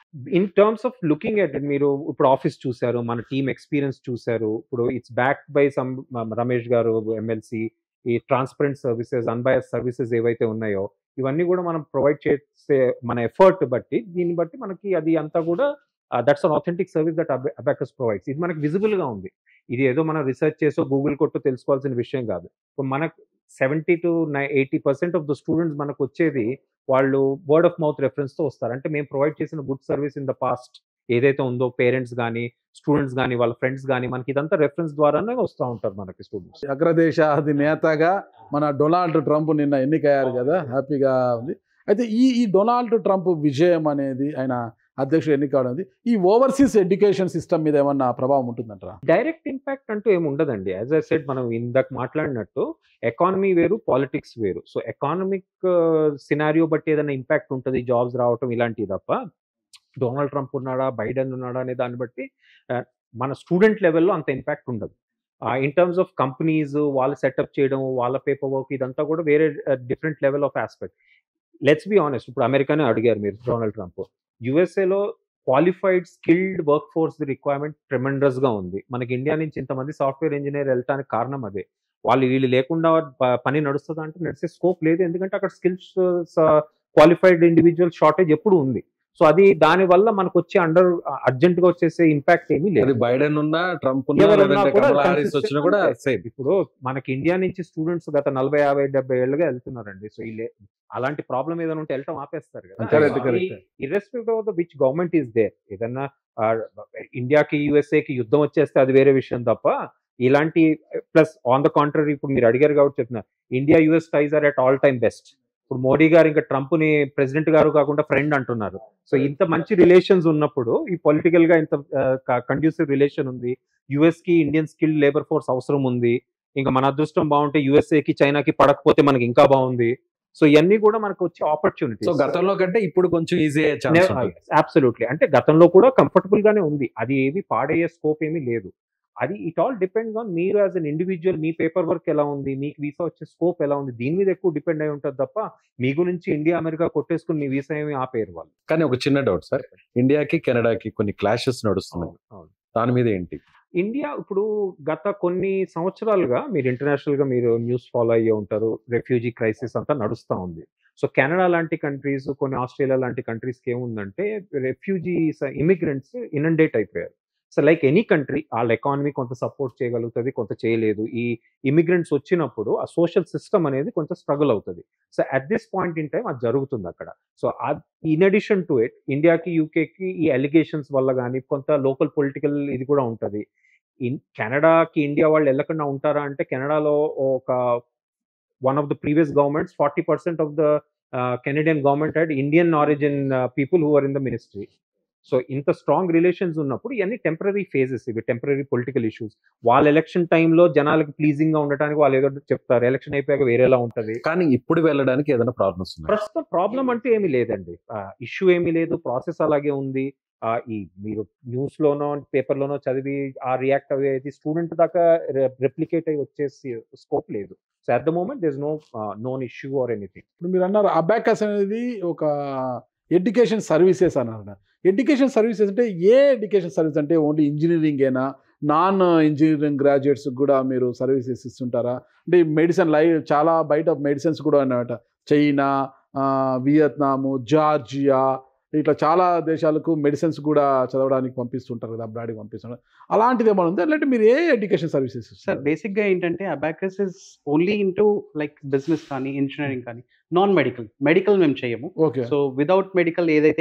in terms of looking at మీరు ఇప్పుడు ఆఫీస్ చూశారు మన టీమ్ ఎక్స్పీరియన్స్ చూశారు ఇప్పుడు it's back by some Ramesh గారు ఎమ్మెల్సీ ఈ ట్రాన్స్పరెంట్ సర్వీసెస్ అన్బయస్ సర్వీసెస్ ఏవైతే ఉన్నాయో ఇవన్నీ కూడా మనం ప్రొవైడ్ చేసే మన ఎఫర్ట్ బట్టి దీన్ని బట్టి మనకి అది అంతా కూడా that's an authentic service that Abacus provides ఇది మనకి విజిబుల్ గా ఉంది ఇది ఏదో మనం రీసెర్చ్ చేసో గూగుల్ కొట్టు తెలుసుకోవాల్సిన విషయం కాదు ఇప్పుడు మనకు seventy to eighty percent of the students మనకు వచ్చేది వాళ్ళు వర్డ్ ఆఫ్ మౌత్ రెఫరెన్స్ తో వస్తారు అంటే మేము ప్రొవైడ్ చేసిన good service in the past ఏదైతే ఉందో పేరెంట్స్ కానీ స్టూడెంట్స్ కానీ వాళ్ళ ఫ్రెండ్స్ కానీ మనకి ఇదంతా రెఫరెన్స్ ద్వారానే వస్తూ ఉంటారు మనకి స్టూడెంట్స్ అగ్రదేశ అధినేతగా మన డొనాల్డ్ ట్రంప్ నిన్న ఎన్నికయ్యారు కదా హ్యాపీగా ఉంది అయితే ఈ ఈ డొనాల్డ్ ట్రంప్ విజయం అనేది ఆయన అధ్యక్షుడు ఎన్నిక అవడం అనేది ఈ ఓవర్సీస్ ఎడ్యుకేషన్ సిస్టమ్ మీద ఏమన్నా ప్రభావం ఉంటుందంటారా డైరెక్ట్ ఇంపాక్ట్ అంటూ ఏమి ఉండదండి యాజ్ ఐ సెడ్ మనం ఇందాక మాట్లాడినట్టు ఎకానమీ వేరు పాలిటిక్స్ వేరు సో ఎకానమిక్ సినారియో బట్టి ఏదైనా ఇంపాక్ట్ ఉంటుంది జాబ్స్ రావటం ఇలాంటివి తప్ప డొనాల్డ్ ట్రంప్ ఉన్నాడా బైడెన్ ఉన్నాడా అనే దాన్ని బట్టి ఆ, మన స్టూడెంట్ లెవెల్లో అంత ఇంపాక్ట్ ఉండదు ఇన్ టర్మ్స్ ఆఫ్ కంపెనీస్ వాళ్ళు సెటప్ చేయడం వాళ్ళ పేపర్ వర్క్ ఇదంతా కూడా వేరే different level of aspect let's be honest ఇప్పుడు అమెరికానే అడిగారు మీరు డొనాల్డ్ ట్రంప్ యుఎస్ఏలో qualified skilled workforce requirement tremendous గా ఉంది మనకి ఇండియా నుంచి ఇంతమంది సాఫ్ట్వేర్ ఇంజనీర్ వెళ్ళటానికి కారణం అదే వాళ్ళు వీళ్ళు లేకుండా ప- పని నడుస్తుందా అంటే నడిచే స్కోప్ లేదు ఎందుకంటే అక్కడ స్కిల్స్ క్వాలిఫైడ్ ఇండివిజువల్ షార్టేజ్ ఎప్పుడు ఉంది సో అది దాని వల్ల మనకు వచ్చే అండర్ అర్జెంట్ గా వచ్చేసే ఇంపాక్ట్ ఏమీ అది లేదు బైడెన్ ఉన్నా ట్రంప్ ఉన్నా ఎవరున్నా లేదంటే కూడా కమలా హారిస్ consistent వచ్చినా కూడా ఉంటాయి. సేమ్ ఇప్పుడు మనకి ఇండియా నుంచి స్టూడెంట్స్ గత నలభై యాభై డెబ్బై ఏళ్ళుగా వెళ్తున్నారండి సో వీళ్ళే అలాంటి ప్రాబ్లం ఏదైనా ఉంటే వెళ్ళటం ఆపేస్తారు Correct, కదా correct. Irrespective of the which government is there ఏదన్నా ఆ, ఇండియాకి యుఎస్ఏకి యుద్ధం వచ్చేస్తే అది వేరే విషయం తప్ప ఇలాంటి ప్లస్ ఆన్ ద కాంట్రరీ ఇప్పుడు మీరు అడిగారు కాబట్టి చెప్తున్నారు India US ties are at all time best ఇప్పుడు మోడీ గారు ఇంకా ట్రంప్ ని ప్రెసిడెంట్ గారు కాకుండా ఫ్రెండ్ అంటున్నారు సో ఇంత మంచి రిలేషన్స్ ఉన్నప్పుడు ఈ పొలిటికల్ గా ఇంత కండ్యూసివ్ రిలేషన్ ఉంది యుఎస్ కి ఇండియన్ స్కిల్ లేబర్ ఫోర్స్ అవసరం ఉంది ఇంకా మన అదృష్టం బాగుంటే యుఎస్ఏ కి చైనాకి పడకపోతే మనకి ఇంకా బాగుంది సో ఇవన్నీ కూడా మనకు వచ్చే ఆపర్చునిటీ సో గతంలో కంటే ఇప్పుడు కొంచెం ఈజీ అయ్యే ఛాన్స్ ఉంటుంది అబ్సల్యూట్లీ అంటే గతంలో కూడా కంఫర్టబుల్ గానే ఉంది అది ఏవి పాడయ్యే స్కోప్ ఏమీ లేదు అది ఇట్ ఆల్ డిపెండ్స్ ఆన్ మీరు యాజ్ అన్ ఇండివిజువల్ మీ పేపర్ వర్క్ ఎలా ఉంది మీకు వీసా వచ్చే స్కోప్ ఎలా ఉంది దీని మీద ఎక్కువ డిపెండ్ అయి ఉంటుంది తప్ప మీ గురించి ఇండియా అమెరికా కొట్టేసుకుని మీ వీసా ఏమి ఆపేరు వాళ్ళు కానీ ఒక చిన్న డౌట్ సార్ ఇండియాకి కెనడాకి కొన్ని క్లాషెస్ నడుస్తున్నాయి అవును. దాని మీద ఏంటి ఇండియా ఇప్పుడు గత కొన్ని సంవత్సరాలుగా మీరు ఇంటర్నేషనల్ గా మీరు న్యూస్ ఫాలో అయ్యే ఉంటారు రెఫ్యూజీ క్రైసిస్ అంతా నడుస్తూ ఉంది సో కెనడా లాంటి కంట్రీస్ కొన్ని ఆస్ట్రేలియా లాంటి కంట్రీస్కి ఏముందంటే రెఫ్యూజీస్ ఇమిగ్రెంట్స్ ఇనండేట్ అయిపోయారు సో లైక్ ఎనీ కంట్రీ వాళ్ళ ఎకానమీ కొంత సపోర్ట్ చేయగలుగుతుంది కొంత చేయలేదు ఈ ఇమిగ్రెంట్స్ వచ్చినప్పుడు ఆ సోషల్ సిస్టమ్ అనేది కొంచెం స్ట్రగుల్ అవుతుంది so at this point in time అది జరుగుతుంది అక్కడ so in addition to it ఇండియాకి యూకేకి ఈ అలిగేషన్స్ వల్ల కానీ కొంత లోకల్ పొలిటికల్ ఇది కూడా ఉంటుంది ఇన్ కెనడాకి ఇండియా వాళ్ళు వెళ్ళకుండా ఉంటారా అంటే కెనడాలో ఒక one of the previous governments forty percent of the Canadian government and Indian origin people who are in the ministry so ఇంత స్ట్రాంగ్ రిలేషన్స్ ఉన్నప్పుడు ఇవన్నీ టెంపరీ ఫేజెస్ ఇవి టెంపరీ పొలిటికల్ ఇష్యూస్ వాళ్ళ ఎలక్షన్ టైంలో జనాలకి ప్లీజింగ్ గా ఉండటానికి వాళ్ళు ఏదో చెప్తారు ఎలక్షన్ అయిపోయాక వేరేలా ఉంటది కానీ ఇప్పుడు వెళ్ళడానికి ఏదైనా ప్రాబ్లమ్స్ ఉన్నాయి ప్రస్తుతం ప్రాబ్లం అంటూ ఏమీ లేదండి ఇష్యూ ఏమీ లేదు ప్రాసెస్ అలాగే ఉంది ఆ, ఈ మీరు న్యూస్ లోనో పేపర్ లోనో చదివి ఆ రియాక్ట్ అయ్యేది స్టూడెంట్ దాకా రెప్లికేట్ అయ్యి వచ్చేసి స్కోప్ లేదు so at the moment there's no known issue or anything ఇప్పుడు మీరు అన్నారు అబాకస్ అనేది ఒక ఎడ్యుకేషన్ సర్వీసెస్ అన్నారు ఎడ్యుకేషన్ సర్వీసెస్ అంటే ఏ ఎడ్యుకేషన్ సర్వీస్ అంటే ఓన్లీ ఇంజనీరింగ్ ఏనా నాన్ ఇంజనీరింగ్ గ్రాడ్యుయేట్స్ కూడా మీరు సర్వీసెస్ ఇస్తుంటారా అంటే మెడిసిన్ లైవ్ చాలా బయట మెడిసిన్స్ కూడా అన్నమాట చైనా ఆ, వియత్నాము జార్జియా ఇట్లా చాలా దేశాలకు మెడిసిన్స్ కూడా చదవడానికి పంపిస్తుంటారు కదా అబ్రాడ్కి పంపిస్తుంటారు అలాంటిది ఏమైనా ఉందా లేదంటే మీరు ఏ ఎడ్యుకేషన్ సర్వీసెస్ సార్ బేసిక్ గా ఏంటంటే Abacus is only into like business కానీ ఇంజనీరింగ్ కానీ నాన్ మెడికల్ మెడికల్ మేము చేయము ఓకే సో వితౌట్ మెడికల్ ఏదైతే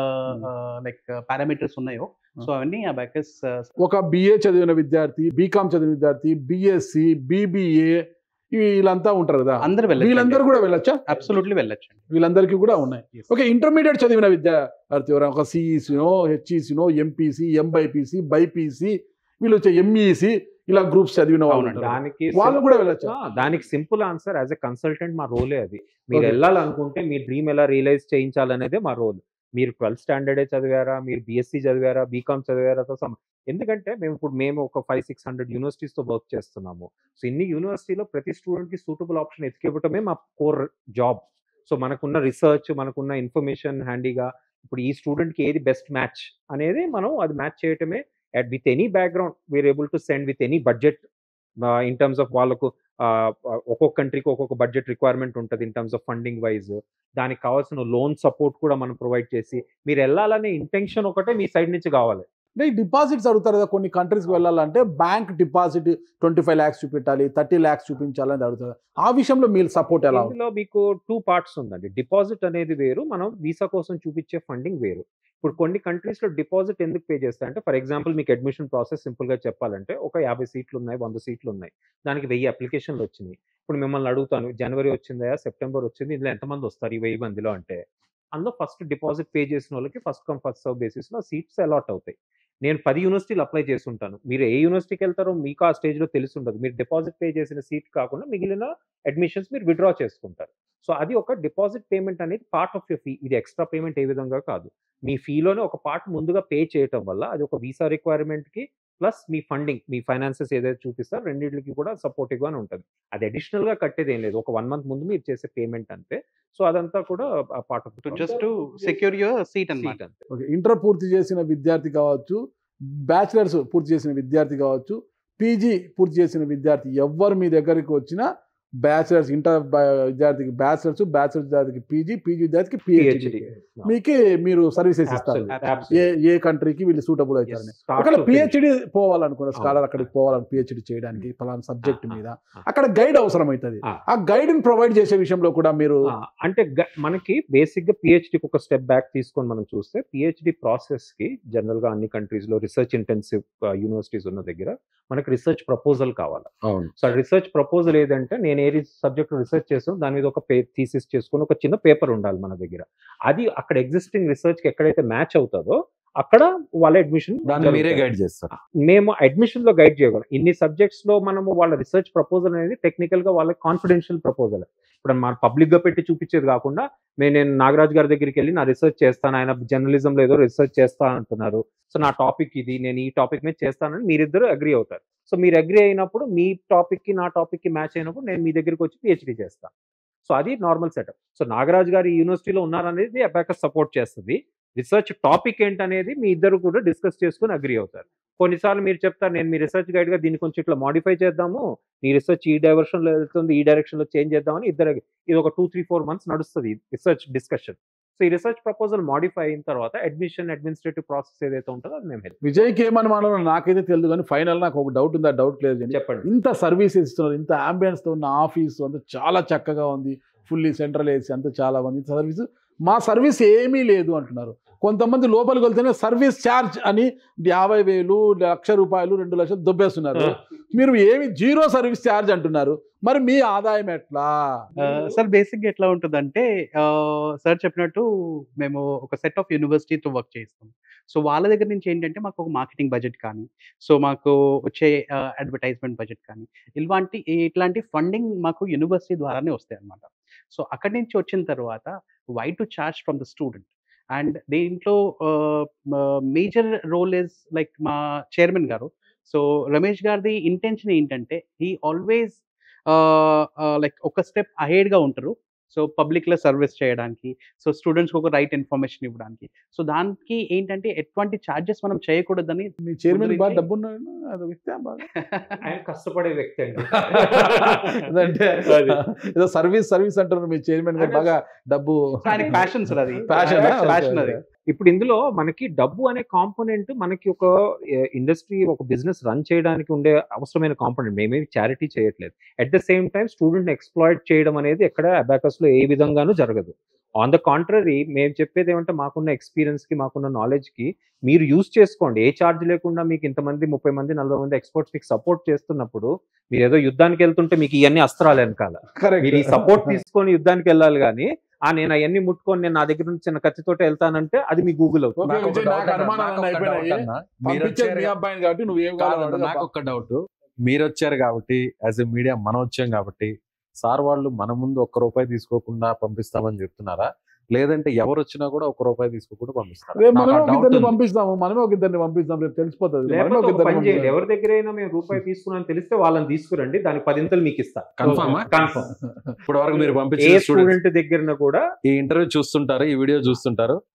లైక్ పారామీటర్స్ ఉన్నాయో సో అవన్నీ అబాకస్ ఒక బిఏ చదివిన విద్యార్థి బీకామ్ చదివిన విద్యార్థి బిఎస్సి బీబీఏ వీళ్ళంతా ఉంటారు కదా అందరు వీళ్ళందరూ వెళ్ళచ్చు కూడా వెళ్ళొచ్చా అబ్సల్యూట్లీ వెళ్ళచ్చు వీళ్ళందరికీ కూడా ఉన్నాయి ఓకే ఇంటర్మీడియట్ చదివిన విద్యార్థి ఎవరైనా ఒక సిఈసినో హెచ్ఈసినో ఎంపీసీ ఎంబైపీసీ బైపీసీ వీళ్ళు వచ్చే ఎంఈసి ఇలా గ్రూప్స్ చదివిన వాళ్ళు అవునండి. ఉంటారు. దానికి వాళ్ళు కూడా వెళ్ళొచ్చు ఆ, దానికి simple answer as a consultant మా రోలే అది మీరు Okay. వెళ్ళాలనుకుంటే మీ డ్రీమ్ ఎలా రియలైజ్ చేయించాలనేదే మా రోల్ మీరు ట్వెల్త్ స్టాండర్డే చదివారా మీరు బీఎస్సీ చదివారా బీకామ్ చదివారా సమ్ ఎందుకంటే మేము ఇప్పుడు మేము ఒక ఫైవ్ సిక్స్ హండ్రెడ్ యూనివర్సిటీస్తో వర్క్ చేస్తున్నాము సో ఇన్ని యూనివర్సిటీలో ప్రతి స్టూడెంట్కి సూటబుల్ ఆప్షన్ ఎతికివ్వటమే మా కోర్ జాబ్ సో మనకున్న రీసెర్చ్ మనకున్న ఇన్ఫర్మేషన్ హ్యాండీగా ఇప్పుడు ఈ స్టూడెంట్కి ఏది బెస్ట్ మ్యాచ్ అనేది మనం అది మ్యాచ్ చేయటమే at with any background we're able to send with any budget in terms of వాళ్ళకు ఆ, ఒక్కొక్క కంట్రీకి ఒక్కొక్క బడ్జెట్ రిక్వైర్మెంట్ ఉంటుంది in terms of funding wise దానికి కావాల్సిన లోన్ సపోర్ట్ కూడా మనం ప్రొవైడ్ చేసి మీరు వెళ్ళాలనే ఇంటెన్షన్ ఒకటే మీ సైడ్ నుంచి కావాలి అంటే ఈ డిపాజిట్స్ అడుగుతారు కదా కొన్ని కంట్రీస్కి వెళ్ళాలంటే bank deposit twenty five lakhs చూపెట్టాలి థర్టీ ల్యాక్స్ చూపించాలని అడుగుతారు ఆ విషయంలో మీరు సపోర్ట్ ఎలా ఉంటుంది ఇందులో మీకు టూ పార్ట్స్ ఉందండి డిపాజిట్ అనేది వేరు మనం వీసా కోసం చూపించే ఫండింగ్ వేరు ఇప్పుడు కొన్ని కంట్రీస్ లో డిపాజిట్ ఎందుకు పే చేస్తా అంటే ఫర్ ఎగ్జాంపుల్ మీకు అడ్మిషన్ ప్రాసెస్ సింపుల్ గా చెప్పాలంటే ఒక యాభై సీట్లు ఉన్నాయి వంద సీట్లు ఉన్నాయి దానికి వెయ్యి అప్లికేషన్లు వచ్చినాయి ఇప్పుడు మిమ్మల్ని అడుగుతాను జనవరి వచ్చిందా సెప్టెంబర్ వచ్చింది ఇందులో ఎంతమంది వస్తారు ఈ వెయ్యి మందిలో అంటే అందులో ఫస్ట్ డిపాజిట్ పే చేసిన వాళ్ళకి first come first serve basis లో సీట్స్ అలాట్ అవుతాయి నేను పది యూనివర్సిటీలు అప్లై చేసి ఉంటాను మీరు ఏ యూనివర్సిటీకి వెళ్తారో మీకు ఆ స్టేజ్ లో తెలిసి ఉండదు మీరు డిపాజిట్ పే చేసిన సీట్ కాకుండా మిగిలిన అడ్మిషన్స్ మీరు విత్డ్రా చేసుకుంటారు సో అది ఒక డిపాజిట్ పేమెంట్ అనేది పార్ట్ ఆఫ్ యర్ ఫీ ఇది ఎక్స్ట్రా పేమెంట్ ఏ విధంగా కాదు మీ ఫీలోనే ఒక పార్ట్ ముందుగా పే చేయటం వల్ల అది ఒక వీసా రిక్వైర్మెంట్కి ప్లస్ మీ ఫండింగ్ మీ ఫైనాన్సెస్ ఏదైతే చూపిస్తారో రెండింటికి కూడా సపోర్టివ్గానే ఉంటుంది అది అడిషనల్గా కట్టేది ఏం లేదు ఒక వన్ మంత్ ముందు మీరు చేసే పేమెంట్ అంతే సో అదంతా కూడా part of just to secure your seat అన్నమాట అంతే ఓకే ఇంటర్ పూర్తి చేసిన విద్యార్థి కావచ్చు బ్యాచిలర్స్ పూర్తి చేసిన విద్యార్థి కావచ్చు పీజీ పూర్తి చేసిన విద్యార్థి ఎవ్వరు మీ దగ్గరికి వచ్చినా బ్యాచిలర్స్ ఇంటర్ బ- విద్యార్థికి బ్యాచిలర్స్ బ్యాచిలర్ విద్యార్థికి పీజీ పీజీ విద్యార్థికి పిహెచ్డి పిహెచ్డి మీకు మీరు సర్వీసెస్ ఇస్తారు ఏ ఏ కంట్రీకి వీళ్ళు సూటబుల్ అవుతారని ఒకవేళ పిహెచ్డి పోవాలనుకున్న స్కాలర్ అక్కడికి పోవాలని పిహెచ్డి చేయడానికి పలానా సబ్జెక్ట్ మీద అక్కడ గైడ్ అవసరం అవుతుంది ఆ. ఆ గైడ్ ని ప్రొవైడ్ చేసే విషయంలో కూడా మీరు ఆ, అంటే గ- మనకి బేసిక్ గా పిహెచ్డికి ఒక స్టెప్ బ్యాక్ తీసుకొని మనం చూస్తే పిహెచ్డి ప్రాసెస్ కి జనరల్ గా అన్ని కంట్రీస్ లో రీసెర్చ్ ఇంటెన్సివ్ యూనివర్సిటీస్ ఉన్న దగ్గర మనకి రీసెర్చ్ ప్రపోజల్ కావాలి అవును సో రీసెర్చ్ ప్రపోజల్ ఏదంటే నేను ఏ సబ్జెక్ట్ రీసెర్చ్ చేస్తాను దాని మీద ఒక పే థీసిస్ చేసుకుని ఒక చిన్న పేపర్ ఉండాలి మన దగ్గర అది అక్కడ ఎగ్జిస్టింగ్ రీసెర్చ్ కి ఎక్కడైతే మ్యాచ్ అవుతుందో అక్కడ వాళ్ళ అడ్మిషన్ దాన్ని మీరే గైడ్ చేస్తారు మేము అడ్మిషన్ లో గైడ్ చేయగలం ఇన్ని సబ్జెక్ట్స్ లో మనము వాళ్ళ రీసెర్చ్ ప్రపోజల్ అనేది టెక్నికల్ గా వాళ్ళకి కాన్ఫిడెన్షియల్ ప్రపోజల్ ఇప్పుడు మన పబ్లిక్ గా పెట్టి చూపించేది కాకుండా మేము నేను నాగరాజ్ గారి దగ్గరికి వెళ్ళి నా రీసెర్చ్ చేస్తాను ఆయన జర్నలిజం లో ఏదో రీసెర్చ్ చేస్తా అంటున్నారు సో నా టాపిక్ ఇది నేను ఈ టాపిక్ మీద చేస్తానని మీరిద్దరు అగ్రి అవుతారు సో మీరు అగ్రి అయినప్పుడు మీ టాపిక్ కి నా టాపిక్ కి మ్యాచ్ అయినప్పుడు నేను మీ దగ్గరికి వచ్చి పిహెచ్డి చేస్తాను సో అది నార్మల్ సెటప్ సో నాగరాజ్ గారు ఈ యూనివర్సిటీలో ఉన్నారనేది అబాకస్ సపోర్ట్ చేస్తుంది రీసెర్చ్ టాపిక్ ఏంటనేది మీ ఇద్దరు కూడా డిస్కస్ చేసుకుని అగ్రి అవుతారు కొన్నిసార్లు మీరు చెప్తారు నేను మీ రీసెర్చ్ గైడ్ గా దీన్ని కొంచెం ఇట్లా మాడిఫై చేద్దాము నీ రీసెర్చ్ ఈ డైవర్షన్ లో వెళ్తుంది ఈ డైరెక్షన్ లో చేంజ్ చేద్దామని ఇద్దరు ఇది ఒక టూ త్రీ ఫోర్ మంత్స్ నడుస్తుంది రీసెర్చ్ డిస్కషన్ సో ఈ రీసెర్చ్ ప్రపోజల్ మాడిఫై అయిన తర్వాత అడ్మిషన్ అడ్మినిస్ట్రేటివ్ ప్రాసెస్ ఏదైతే ఉంటుందో అది మేము help విజయ్కి ఏమనుమానం నాకైతే తెలియదు కానీ ఫైనల్ నాకు ఒక డౌట్ ఉంది ఆ డౌట్ క్లియర్ చేయండి చెప్పండి ఇంత సర్వీసెస్ ఇస్తున్నారు ఇంత ambience తో ఉన్న ఆఫీస్ అంతా చాలా చక్కగా ఉంది ఫుల్లీ సెంట్రల్ ఏసీ అంతా చాలా ఉంది ఇంత సర్వీస్ మా సర్వీస్ ఏమీ లేదు అంటున్నారు కొంతమంది లోపలికి వెళ్తేనే సర్వీస్ ఛార్జ్ అని యాభై వేలు లక్ష రూపాయలు రెండు లక్షలు దొబ్బేస్తున్నారు మీరు ఏమి జీరో సర్వీస్ ఛార్జ్ అంటున్నారు మరి మీ ఆదాయం ఎట్లా సార్ బేసిక్గా ఎట్లా ఉంటుందంటే సార్ చెప్పినట్టు మేము ఒక సెట్ ఆఫ్ యూనివర్సిటీతో వర్క్ చేస్తాం సో వాళ్ళ దగ్గర నుంచి ఏంటంటే మాకు ఒక మార్కెటింగ్ బడ్జెట్ కానీ సో మాకు వచ్చే అడ్వర్టైజ్మెంట్ బడ్జెట్ కానీ ఇలాంటి ఇట్లాంటి ఫండింగ్ మాకు యూనివర్సిటీ ద్వారానే వస్తాయి అన్నమాట సో అక్కడి నుంచి వచ్చిన తర్వాత why to charge from the student and దీంట్లో మేజర్ రోల్ ఇస్ లైక్ మా చైర్మన్ గారు సో రమేష్ గారిది ఇంటెన్షన్ ఏంటంటే హీ ఆల్వేస్ లైక్ ఒక స్టెప్ అహెడ్గా ఉంటారు సో పబ్లిక్లో సర్వీస్ చేయడానికి సో స్టూడెంట్స్కి ఒక రైట్ ఇన్ఫర్మేషన్ ఇవ్వడానికి సో దానికి ఏంటంటే ఎటువంటి ఛార్జెస్ మనం చేయకూడదని మీ చైర్మన్ ముందు బాగా నుంచి- డబ్బు ఉన్నాడు అది వ్యక్తి బాగా ఆయన కష్టపడే వ్యక్తి అండి అదంటే అది. ఏదో సర్వీస్ సర్వీస్ అంటారు మీ చైర్మన్ గారు బాగా డబ్బు ఆయనకి ప్యాషన్ సార్ అది Passion ఆ? ప్యాషన్ అది ఇప్పుడు ఇందులో మనకి డబ్బు అనే కాంపోనెంట్ మనకి ఒక ఇండస్ట్రీ ఒక బిజినెస్ రన్ చేయడానికి ఉండే అవసరమైన కాంపోనెంట్ మేమేమి చారిటీ చేయట్లేదు at the same time student exploit చేయడం అనేది ఎక్కడ అబాకస్ లో ఏ విధంగానూ జరగదు ఆన్ ద కాంట్రరీ మేము చెప్పేది ఏమంటే మాకున్న ఎక్స్పీరియన్స్ కి మాకున్న నాలెడ్జ్ కి మీరు యూజ్ చేసుకోండి ఏ ఛార్జ్ లేకుండా మీకు ఇంతమంది ముప్పై మంది నలభై మంది ఎక్స్పర్ట్స్ మీకు సపోర్ట్ చేస్తున్నప్పుడు మీరు ఏదో యుద్ధానికి వెళ్తుంటే మీకు ఇవన్నీ అస్త్రాలు వెనకాల మీరు ఈ సపోర్ట్ తీసుకొని యుద్ధానికి వెళ్ళాలి కానీ ఆ నేను అవన్నీ ముట్టుకొని నేను నా దగ్గర నుంచి చిన్న కత్తితోటి వెళ్తానంటే అది మీ గూగుల్ అవుతుంది ఓకే, నాకు ఒక విజయ్, doubt నాకు అన్న, అనుమానాలు నాకు ఒక అయిపోయినాయి. doubt అన్న. మీరు పంపించేది వచ్చారు మీ అబ్బాయిని కాబట్టి నువ్వు ఏం కాదన్న, కావాలో నాకు ఒక డౌట్ మీరు వచ్చారు కాబట్టి యాజ్ ఎ మీడియా మనం వచ్చాం కాబట్టి సార్ వాళ్ళు మన ముందు ఒక్క రూపాయి తీసుకోకుండా పంపిస్తామని చెప్తున్నారా లేదంటే ఎవరు వచ్చినా కూడా ఒక్క రూపాయి తీసుకోకుండా పంపిస్తారా రేపు నాకు మనమే ఆ ఒక doubt ఇద్దరిని ఉంది. పంపిస్తాము మనమే ఒక ఇద్దరిని పంపిస్తాం రేపు తెలిసిపోతుంది మనమే లేకపోతే ఒక ఒక ఇద్దరిని పని చేయండి పంపిస్తాం. ఎవరి దగ్గర అయినా మేము రూపాయి తీసుకున్నాను తెలిస్తే వాళ్ళని తీసుకురండి దానికి పదింతలు మీకు ఇస్తా Confirm ఆ? కన్ఫర్మ్ ఇప్పుడు వరకు మీరు ఏ పంపించిన స్టూడెంట్స్ స్టూడెంట్ దగ్గర కూడా ఈ ఇంటర్వ్యూ చూస్తుంటారు ఈ వీడియో చూస్తుంటారు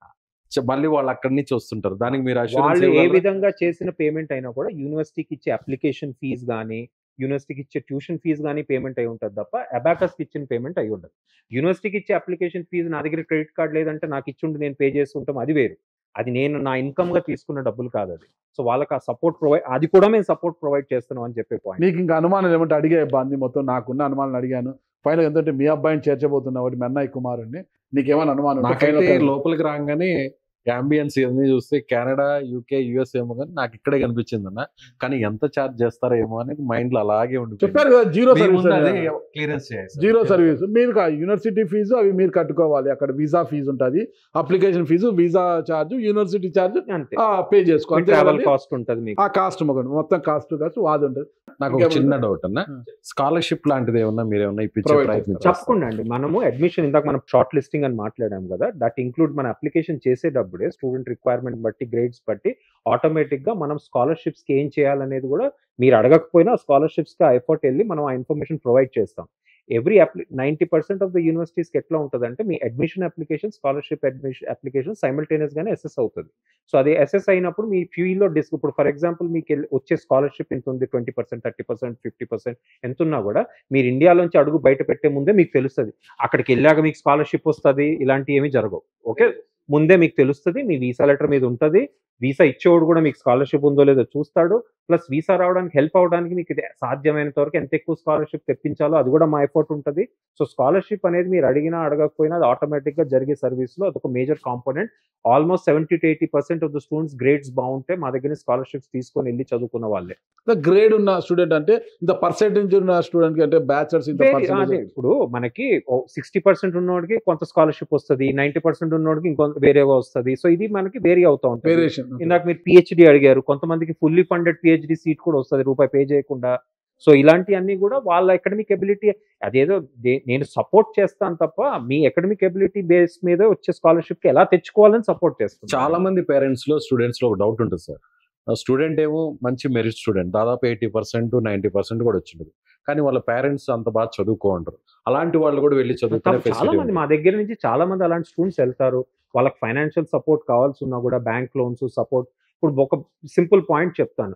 చ- మళ్ళీ వాళ్ళు అక్కడి నుంచి వస్తుంటారు దానికి మీరు assurance వాళ్ళు ఏ ఇవ్వగలరా? విధంగా చేసిన పేమెంట్ అయినా కూడా యూనివర్సిటీకి ఇచ్చే అప్లికేషన్ ఫీజు కానీ యూనివర్సిటీకి ఇచ్చే ట్యూషన్ ఫీజు కానీ పేమెంట్ అయి ఉంటుంది తప్ప అబాకస్కి ఇచ్చిన పేమెంట్ అయి ఉండదు యూనివర్సిటీకి ఇచ్చే అప్లికేషన్ ఫీజు నా దగ్గర క్రెడిట్ కార్డ్ లేదంటే నాకు ఇచ్చుండి నేను పే చేస్తుంటాం అది వేరు అది నేను నా ఇన్కమ్ గా తీసుకున్న డబ్బులు కాదు అది సో వాళ్ళకి ఆ సపోర్ట్ ప్రొవైడ్ అది కూడా మేము సపోర్ట్ ప్రొవైడ్ చేస్తున్నాం అని చెప్పే పాయింట్ నీకు ఇంకా అనుమానం ఏమంటే అడిగే ఇబ్బంది మొత్తం నాకున్న అనుమానాలు అడిగాను ఫైనల్ ఎందుకంటే మీ అబ్బాయిని చేర్చబోతున్నా ఒకటి మీ అన్నయ్య కుమారుణ్ణి నీకేమైనా అనుమానం ఉంటే నాకైతే final ఒక- లోపలికి రాగానే అంబియన్స్ ఇవన్నీ చూస్తే కెనడా యూకే యుఎస్ ఏమో కానీ నాకు ఇక్కడే కనిపించింది అన్న కానీ ఎంత ఛార్జ్ చేస్తారో ఏమో అనేది మైండ్ లో అలాగే ఉండిపోయింది చెప్పారు కదా జీరో మీ సర్వీస్ ముందు అదే అని. క్లియరెన్స్ చేయాలి సార్. జీరో సర్వీస్ మీరు కా- యూనివర్సిటీ ఫీజు అవి మీరు కట్టుకోవాలి అక్కడ వీసా ఫీజు ఉంటుంది application fees visa charge university charge అంతే పే చేసుకో అంతే ట్రావెల్ కదండి? కాస్ట్ ఉంటుంది మీకు ఆ కాస్ట్ మొత్తం కాస్ట్ కాస్ట్ వాది ఉంటుంది నాకు ఒక ఇంకేమన్నా? చిన్న డౌట్ అన్న Hmm. స్కాలర్షిప్ లాంటిది ఏమన్నా మీరు ఏమన్నా ఇప్పించే Provide ప్రయత్నం చేస్తారా? తప్పకుండా అండి మనము అడ్మిషన్ ఇందాక మనం షార్ట్ లిస్టింగ్ అని మాట్లాడాం కదా దట్ ఇంక్లూడ్ మన అప్లికేషన్ చేసేటప్పుడే స్టూడెంట్ రిక్వైర్మెంట్ బట్టి గ్రేడ్స్ బట్టి ఆటోమేటిక్ గా మనం స్కాలర్షిప్స్ కి ఏం చేయాలనేది కూడా మీరు అడగకపోయినా స్కాలర్షిప్స్ కి ఆ ఎఫర్ట్ వెళ్ళి మనం ఆ ఇన్ఫర్మేషన్ ప్రొవైడ్ చేస్తాం ఎవ్రీ అప్లి నైంటీ పర్సెంట్ ఆఫ్ ద యూనివర్సిటీస్కి ఎట్లా ఉంటుంది అంటే మీ admission application scholarship admission application simultaneous గానే అసెస్ అవుతుంది సో అది అసెస్ అయినప్పుడు మీ ఫ్యూలో డిస్క్ ఇప్పుడు ఫర్ ఎగ్జాంపుల్ మీకు వెళ్ళి- వచ్చే స్కాలర్షిప్ ఎంత ఉంది twenty percent thirty percent fifty percent ఎంత ఉన్నా కూడా మీరు ఇండియాలోంచి అడుగు బయట పెట్టే ముందే మీకు తెలుస్తుంది అక్కడికి వెళ్ళాక మీకు స్కాలర్షిప్ వస్తుంది ఇలాంటివి ఏమీ జరగవు ఓకే ముందే మీకు తెలుస్తుంది మీ వీసా లెటర్ మీద ఉంటుంది వీసా ఇచ్చేవాడు కూడా మీకు స్కాలర్షిప్ ఉందో లేదో చూస్తాడు ప్లస్ వీసా రావడానికి హెల్ప్ అవడానికి మీకు ఇది సాధ్యమైనంత వరకు ఎంత ఎక్కువ స్కాలర్షిప్ తెప్పించాలో అది కూడా మా ఎఫర్ట్ ఉంటుంది సో స్కాలర్షిప్ అనేది మీరు అడిగినా అడగకపోయినా అది ఆటోమేటిక్ గా జరిగే సర్వీస్ లో అదొక major component almost seventy to eighty percent of the students grades బాగుంటే మా దగ్గర స్కాలర్షిప్స్ తీసుకొని వెళ్ళి చదువుకున్న వాళ్ళే గ్రేడ్ ఉన్న స్టూడెంట్ అంటే ఇంత పర్సెంటేజ్ ఉన్న స్టూడెంట్ కి అంటే బ్యాచలర్స్ ఇంత వేరి- అదే పర్సెంటేజ్ ఇప్పుడు మనకి సిక్స్టీ పర్సెంట్ ఉన్నోడికి కొంత స్కాలర్షిప్ వస్తుంది నైన్టీ పర్సెంట్ ఉన్నోడికి ఇంకొంత వేరేగా వస్తుంది సో ఇది మనకి వేరీ అవుతా ఉంటుంది వేరియేషన్ ఇందాక మీరు పిహెచ్డి అడిగారు కొంతమందికి ఫుల్లీ ఫండెడ్ పిహెచ్డి సీట్ కూడా వస్తుంది రూపాయి పే చేయకుండా సో ఇలాంటివన్నీ కూడా వాళ్ళ అకాడమిక్ ఎబిలిటీ అదేదో దే- నేను సపోర్ట్ చేస్తాను తప్ప మీ అకాడమిక్ ఎబిలిటీ బేస్ మీద వచ్చే స్కాలర్షిప్ కి ఎలా తెచ్చుకోవాలని సపోర్ట్ చేస్తాను చాలా మంది పేరెంట్స్ లో స్టూడెంట్స్ లో ఒక డౌట్ ఉంటుంది సార్ స్టూడెంట్ ఏమో మంచి మెరిట్ స్టూడెంట్ దాదాపు ఎయిటీ పర్సెంట్ నైన్టీ పర్సెంట్ కూడా వచ్చింటుంది కానీ వాళ్ళ పేరెంట్స్ అంత బాగా చదువుకో ఉంటారు అలాంటి వాళ్ళు కూడా వెళ్ళి చదువుకునే చాలా ఫెసిలిటీ మంది మా దగ్గర నుంచి చాలా మంది అలాంటి స్టూడెంట్స్ వెళ్తారు వాళ్ళకి ఫైనాన్షియల్ సపోర్ట్ కావాల్సి ఉన్నా కూడా బ్యాంక్ లోన్స్ సపోర్ట్ ఇప్పుడు ఒక సింపుల్ పాయింట్ చెప్తాను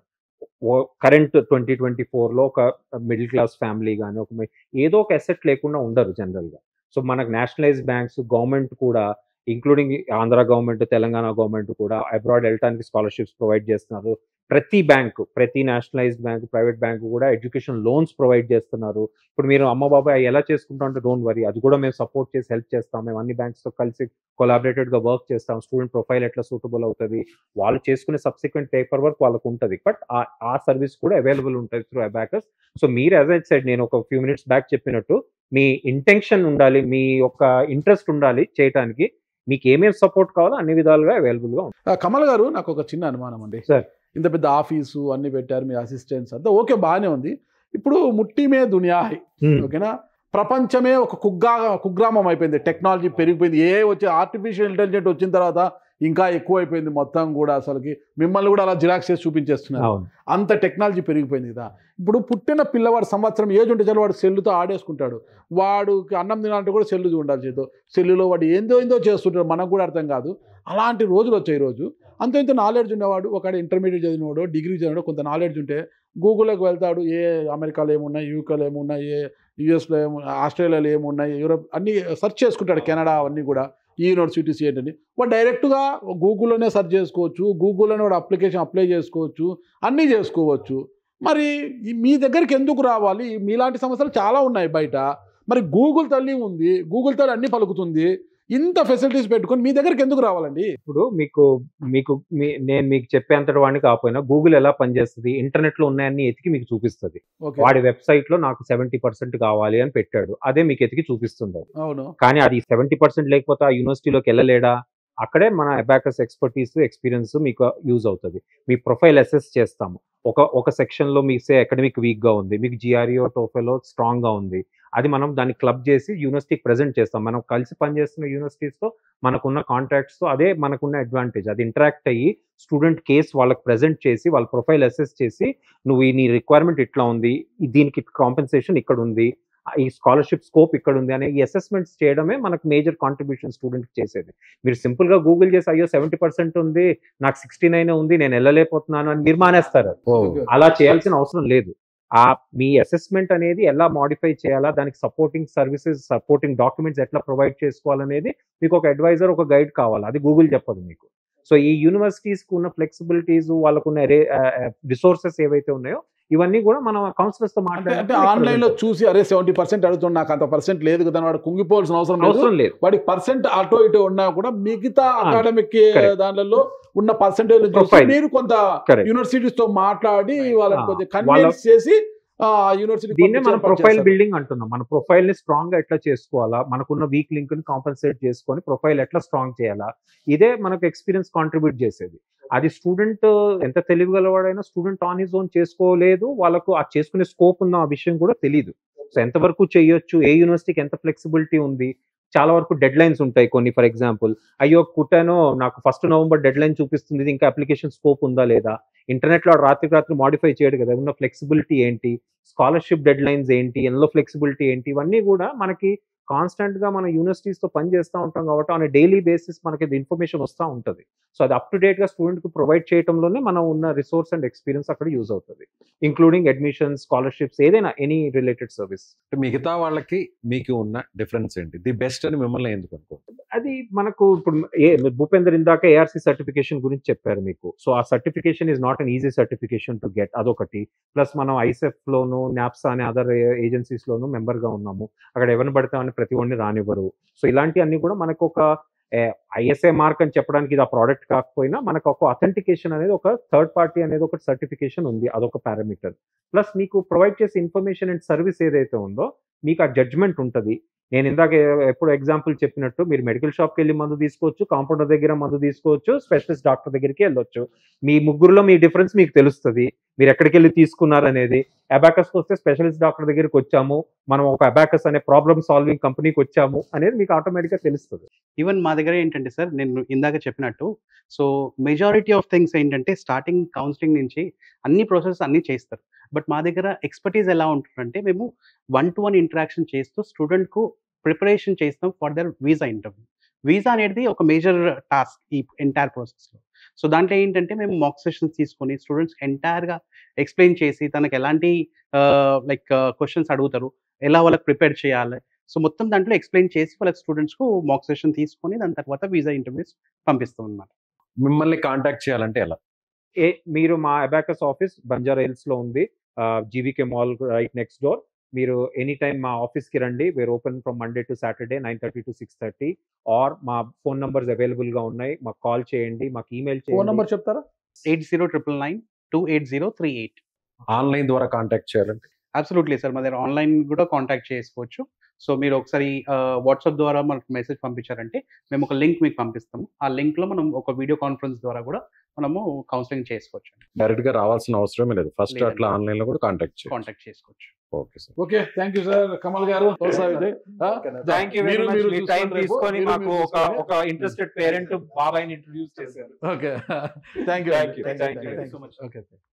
కరెంట్ ట్వంటీ ట్వంటీ లో ఒక మిడిల్ క్లాస్ ఫ్యామిలీ కానీ ఒక mi- ఏదో ఒక అసెట్ లేకుండా ఉండరు జనరల్ గా సో మనకు నేషనలైజ్ బ్యాంక్స్ గవర్నమెంట్ కూడా including Andhra government Telangana government కూడా అబ్రాడ్ వెళ్ళడానికి స్కాలర్షిప్స్ ప్రొవైడ్ చేస్తున్నారు ప్రతి బ్యాంక్ ప్రతి నేషనలైజ్డ్ బ్యాంక్ ప్రైవేట్ బ్యాంక్ కూడా ఎడ్యుకేషన్ లోన్స్ ప్రొవైడ్ చేస్తున్నారు ఇప్పుడు మీరు అమ్మ బాబాయ్ ఎలా చేసుకుంటా అంటే డోంట్ వరీ అది కూడా మేము సపోర్ట్ చేసి హెల్ప్ చేస్తాం మేము అన్ని బ్యాంక్స్ తో కలిసి కొలాబరేటెడ్ గా వర్క్ చేస్తాం స్టూడెంట్ ప్రొఫైల్ ఎట్లా సూటబుల్ అవుతుంది వాళ్ళు చేసుకునే సబ్సిక్వెంట్ పేపర్ వర్క్ వాళ్ళకు ఉంటుంది బట్ ఆ సర్వీస్ కూడా అవైలబుల్ ఉంటుంది త్రూ అబాకస్ సో మీరు యాజ్ ఐ సైడ్ నేను ఒక ఫ్యూ మినిట్స్ బ్యాక్ చెప్పినట్టు మీ ఇంటెన్షన్ ఉండాలి మీ యొక్క ఇంట్రెస్ట్ ఉండాలి చేయడానికి మీకు ఏమేమి సపోర్ట్ కావాలో అన్ని విధాలుగా అవైలబుల్ గా ఉంటుంది ఆ, కమల్ గారు నాకు ఒక చిన్న అనుమానం అండి సార్. ఇంత పెద్ద ఆఫీసు అన్ని పెట్టారు మీ అసిస్టెంట్స్ అంతా ఓకే బాగానే ఉంది ఇప్పుడు ముట్టిమే దునియా హై ఓకేనా ప్రపంచమే ఒక కుగ్గా కుగ్రామం అయిపోయింది టెక్నాలజీ పెరిగిపోయింది ఏ వచ్చి ఆర్టిఫిషియల్ ఇంటెలిజెంట్ వచ్చిన తర్వాత ఇంకా ఎక్కువ అయిపోయింది మొత్తం కూడా అసలుకి మిమ్మల్ని కూడా అలా జిరాక్స్ చేసి చూపించేస్తున్నారు అవును అంత టెక్నాలజీ పెరిగిపోయింది కదా ఇప్పుడు పుట్టిన పిల్లవాడు సంవత్సరం ఏజ్ ఉంటే చాలు వాడు సెల్లుతో ఆడేసుకుంటాడు వాడుకి అన్నం తినాలంటే కూడా సెల్లు ఉండాలి చేతో సెల్లులో వాడు ఏందో ఏందో చేస్తుంటాడు మనకు కూడా అర్థం కాదు అలాంటి రోజులు వచ్చాయి రోజు అంత ఇంత నాలెడ్జ్ ఉన్నవాడు ఒక ఇంటర్మీడియట్ చదివినవాడు డిగ్రీ చదివినాడు కొంత నాలెడ్జ్ ఉంటే గూగుల్లోకి వెళ్తాడు ఏ అమెరికాలో ఏమున్నాయి యూకేలో ఏమున్నాయి ఏ యూఎస్లో ఏము ఆస్ట్రేలియాలో ఏమున్నాయి యూరోప్ అన్నీ సెర్చ్ చేసుకుంటాడు కెనడా అవన్నీ కూడా ఈ యూనివర్సిటీస్ ఏంటని వాడు డైరెక్ట్గా గూగుల్లోనే సెర్చ్ చేసుకోవచ్చు గూగుల్లోనే వాడు అప్లికేషన్ అప్లై చేసుకోవచ్చు అన్నీ చేసుకోవచ్చు మరి ఈ మీ దగ్గరికి ఎందుకు రావాలి మీలాంటి సమస్యలు చాలా ఉన్నాయి బయట మరి గూగుల్ తల్లి ఉంది గూగుల్ తల్లి అన్నీ పలుకుతుంది ఇంత ఫెసిలిటీస్ పెట్టుకొని మీ దగ్గరికి ఎందుకు రావాలండి ఇప్పుడు మీకు మీకు మీ- నేను మీకు చెప్పేంతటి వాడిని కాకపోయినా గూగుల్ ఎలా పనిచేస్తుంది ఇంటర్నెట్ లో ఉన్నాయన్ని ఎతికి మీకు చూపిస్తుంది ఓకే వాడి వెబ్సైట్ లో నాకు సెవెంటీ పర్సెంట్ కావాలి అని పెట్టాడు అదే మీకు ఎతికి చూపిస్తుంది అది అవును కానీ అది సెవెంటీ పర్సెంట్ లేకపోతే ఆ యూనివర్సిటీలోకి వెళ్ళలేడా అక్కడే మన అబాకస్ ఎక్స్పర్టీస్ ఎక్స్పీరియన్స్ మీకు యూజ్ అవుతుంది మీ ప్రొఫైల్ అసెస్ చేస్తాము ఒక ఒక సెక్షన్ లో మీ సే అకాడమిక్ వీక్ గా ఉంది మీకు జిఆర్ఈఓ టోఫెలో స్ట్రాంగ్ గా ఉంది అది మనం దాన్ని క్లబ్ చేసి యూనివర్సిటీకి ప్రెజెంట్ చేస్తాం మనం కలిసి పనిచేస్తున్న యూనివర్సిటీస్ తో మనకున్న కాంట్రాక్ట్స్ తో అదే మనకున్న అడ్వాంటేజ్ అది ఇంటరాక్ట్ అయ్యి స్టూడెంట్ కేస్ వాళ్ళకి ప్రెజెంట్ చేసి వాళ్ళ ప్రొఫైల్ అసెస్ చేసి నువ్వు ఈ నీ రిక్వైర్మెంట్ ఇట్లా ఉంది ఈ దీనికి కాంపెన్సేషన్ ఇక్కడ ఉంది ఈ స్కాలర్షిప్ స్కోప్ ఇక్కడ ఉంది అనే ఈ అసెస్మెంట్స్ చేయడమే మనకు మేజర్ కాంట్రిబ్యూషన్ స్టూడెంట్ చేసేది మీరు సింపుల్ గా గూగుల్ చేసి అయ్యో సెవెంటీ పర్సెంట్ ఉంది నాకు సిక్స్టీ నైన్ ఉంది నేను వెళ్ళలేకపోతున్నాను అని మీరు మానేస్తారు అలా చేయాల్సిన అవసరం లేదు ఆ మీ అసెస్మెంట్ అనేది ఎలా మాడిఫై చేయాలా దానికి సపోర్టింగ్ సర్వీసెస్ సపోర్టింగ్ డాక్యుమెంట్స్ ఎట్లా ప్రొవైడ్ చేసుకోవాలనేది మీకు ఒక అడ్వైజర్ ఒక గైడ్ కావాలి అది గూగుల్ చెప్పదు మీకు సో ఈ యూనివర్సిటీస్ కు ఉన్న ఫ్లెక్సిబిలిటీస్ వాళ్ళకున్న రిసోర్సెస్ ఏవైతే ఉన్నాయో ఇవన్నీ కూడా మనం కౌన్సిలర్స్ తో అంటే అంటే మాట్లాడే ఆన్లైన్ లో చూసి అరే సెవెంటీ పర్సెంట్ అడుగుతున్నా నాకు అంత పర్సెంట్ లేదు కదా అని వాడు కుంగిపోవాల్సిన అవసరం లేదు అవసరం లేదు వాడికి పర్సెంట్ అటో ఇటో ఉన్నా కూడా మిగతా అకాడమిక్ correct. దానిలో ఉన్న పర్సెంటేజ్ చూసి Profile. మీరు కొంత Correct. యూనివర్సిటీస్ తో మాట్లాడి వాళ్ళని ఆ, కొంచెం వాళ్ళ- కన్విన్స్ చేసి ఆ యూనివర్సిటీ దీన్నే మనం ప్రొఫైల్ బిల్డింగ్ అంటున్నాం మన ప్రొఫైల్ ని స్ట్రాంగ్ గా ఎట్లా చేసుకోవాలా మనకున్న వీక్ లింక్ ని కాంపన్సేట్ చేసుకొని ప్రొఫైల్ ఎట్లా స్ట్రాంగ్ చేయాలా ఇదే మనకు ఎక్స్పీరియన్స్ కాంట్రిబ్యూట్ చేసేది అది స్టూడెంట్ ఎంత తెలివిగలవాడైనా స్టూడెంట్ ఆన్ హిజ్ ఓన్ చేసుకోలేదు వాళ్ళకు ఆ చేసుకునే స్కోప్ ఉందా ఆ విషయం కూడా తెలియదు సో ఎంతవరకు చేయొచ్చు ఏ యూనివర్సిటీకి ఎంత ఫ్లెక్సిబిలిటీ ఉంది చాలా వరకు డెడ్ లైన్స్ ఉంటాయి కొన్ని ఫర్ ఎగ్జాంపుల్ అయ్యో కుట్టానో నాకు ఫస్ట్ నవంబర్ డెడ్ లైన్ చూపిస్తుంది ఇది ఇంకా అప్లికేషన్ స్కోప్ ఉందా లేదా ఇంటర్నెట్ లో రాత్రికి రాత్రి మాడిఫై చేయడు కదా ఉన్న ఫ్లెక్సిబిలిటీ ఏంటి స్కాలర్షిప్ డెడ్ లైన్స్ ఏంటి ఎన్లో ఫ్లెక్సిబిలిటీ ఏంటి ఇవన్నీ కూడా మనకి కాన్స్టెంట్ గా మన యూనివర్సిటీస్ తో పని చేస్తూ ఉంటాం కాబట్టి ఆన్ డైలీ బేసిస్ మనకి ఇన్ఫర్మేషన్ వస్తూ ఉంటుంది సో అది అప్ టు డేట్ గా స్టూడెంట్ కి ప్రొవైడ్ చేయడంలోనే మనం ఉన్న రిసోర్స్ అండ్ ఎక్స్పీరియన్స్ అక్కడ యూజ్ అవుతుంది ఇంక్లూడింగ్ అడ్మిషన్ స్కాలర్షిప్స్ ఏదైనా ఎనీ రిలేటెడ్ సర్వీస్ మిగతా వాళ్ళకి మీకు ఉన్న డిఫరెన్స్ ఏంటి ది బెస్ట్ అని మిమ్మల్ని ఎందుకు అనుకుంటారు అది మనకు ఇప్పుడు ఏ భూపేందర్ ఇందాక ఏఆర్సీ సర్టిఫికేషన్ గురించి చెప్పారు మీకు సో ఆ certification is not an easy certification to get అదొకటి ప్లస్ మనం ఐసెఫ్ లోను నాప్సా అనే అదర్ ఏజెన్సీస్ లోను మెంబర్ గా ఉన్నాము అక్కడ ఎవరిని పడతామని ప్రతి ఒడిని రానివ్వరు సో ఇలాంటివన్నీ కూడా మనకు ఒక ఐఎస్ఐ మార్క్ అని చెప్పడానికి ఇది ఆ ప్రోడక్ట్ కాకపోయినా మనకు ఒక అథెంటికేషన్ అనేది ఒక థర్డ్ పార్టీ అనేది ఒక సర్టిఫికేషన్ ఉంది అదొక పారామీటర్ ప్లస్ మీకు ప్రొవైడ్ చేసే ఇన్ఫర్మేషన్ అండ్ సర్వీస్ ఏదైతే ఉందో మీకు ఆ జడ్జ్మెంట్ ఉంటుంది నేను ఇందాక ఎ- ఎప్పుడు ఎగ్జాంపుల్ చెప్పినట్టు మీరు మెడికల్ షాప్కి వెళ్ళి మందు తీసుకోవచ్చు కాంపౌండర్ దగ్గర మందు తీసుకోవచ్చు స్పెషలిస్ట్ డాక్టర్ దగ్గరికి వెళ్ళొచ్చు మీ ముగ్గురులో మీ డిఫరెన్స్ మీకు తెలుస్తుంది మీరు ఎక్కడికి వెళ్ళి తీసుకున్నారు అనేది అబాకస్కి వస్తే స్పెషలిస్ట్ డాక్టర్ దగ్గరికి వచ్చాము మనం ఒక అబాకస్ అనే ప్రాబ్లమ్ సాల్వింగ్ కంపెనీకి వచ్చాము అనేది మీకు ఆటోమేటిక్గా తెలుస్తుంది ఈవెన్ మా దగ్గర ఏంటంటే సార్ నేను ఇందాక చెప్పినట్టు సో మెజారిటీ ఆఫ్ థింగ్స్ ఏంటంటే స్టార్టింగ్ కౌన్సిలింగ్ నుంచి అన్ని ప్రాసెస్ అన్ని చేస్తారు బట్ మా దగ్గర ఎక్స్పర్టీస్ ఎలా ఉంటుందంటే మేము వన్ టు వన్ ఇంటరాక్షన్ చేస్తూ స్టూడెంట్కు ప్రిపరేషన్ చేస్తాం for their visa interview visa అనేది ఒక మేజర్ టాస్క్ ఈ ఎంటైర్ ప్రాసెస్లో సో దాంట్లో ఏంటంటే మేము మాక్ సెషన్స్ తీసుకొని స్టూడెంట్స్ ఎంటైర్గా ఎక్స్ప్లెయిన్ చేసి తనకు ఎలాంటి లైక్ క్వశ్చన్స్ అడుగుతారు ఎలా వాళ్ళకి ప్రిపేర్ చేయాలి సో మొత్తం దాంట్లో ఎక్స్ప్లెయిన్ చేసి వాళ్ళకి స్టూడెంట్స్కు మాక్ సెషన్ తీసుకొని దాని తర్వాత వీసా ఇంటర్వ్యూస్ పంపిస్తాం అనమాట మిమ్మల్ని కాంటాక్ట్ చేయాలంటే ఎలా ఏ మీరు మా అబాకస్ ఆఫీస్ బంజారా హిల్స్ లో ఉంది GVK mall right next door మీరు ఎనీ టైం మా ఆఫీస్ కి రండి we're open from Monday to Saturday nine thirty to six thirty or మా ఫోన్ నంబర్స్ అవైలబుల్ గా ఉన్నాయి మాకు కాల్ చేయండి మాకు ఈమెయిల్ ఫోన్ చేయండి నెంబర్ చెప్తారా eight zero triple nine two eight zero three eight online ద్వారా కాంటాక్ట్ చేయాలంటే అబ్సల్యూట్లీ సార్ మా దగ్గర ఆన్లైన్ కూడా కాంటాక్ట్ చేసుకోవచ్చు సో మీరు ఒకసారి వాట్సాప్ ద్వారా మనకు మెసేజ్ పంపించారంటే మేము ఒక లింక్ మీకు పంపిస్తాము ఆ లింక్ లో మనం ఒక వీడియో కాన్ఫరెన్స్ ద్వారా కూడా మనము కౌన్సిలింగ్ చేసుకోవచ్చు డైరెక్ట్ గా రావాల్సిన అవసరమే లేదు ఫస్ట్ లేదండి. అట్లా ఆన్లైన్ లో కూడా కాంటాక్ట్ చేయాలి కాంటాక్ట్ చేసుకోవచ్చు okay sir okay thank you sir Kamal garu తోసా విజయ్ ఆ? థ్యాంక్ యూ వెరీ మీరు- మచ్ మీరు మీ టైం చూసుకోండి రేపు. తీసుకొని మీరు- మాకు మీరు ఒక చూసుకోండి. ఒక ఇంట్రెస్టెడ్ పేరెంట్ బాబాయ్ని ఇంట్రడ్యూస్ చేశారు okay thank you Thank you. Thank you. Thank you so much okay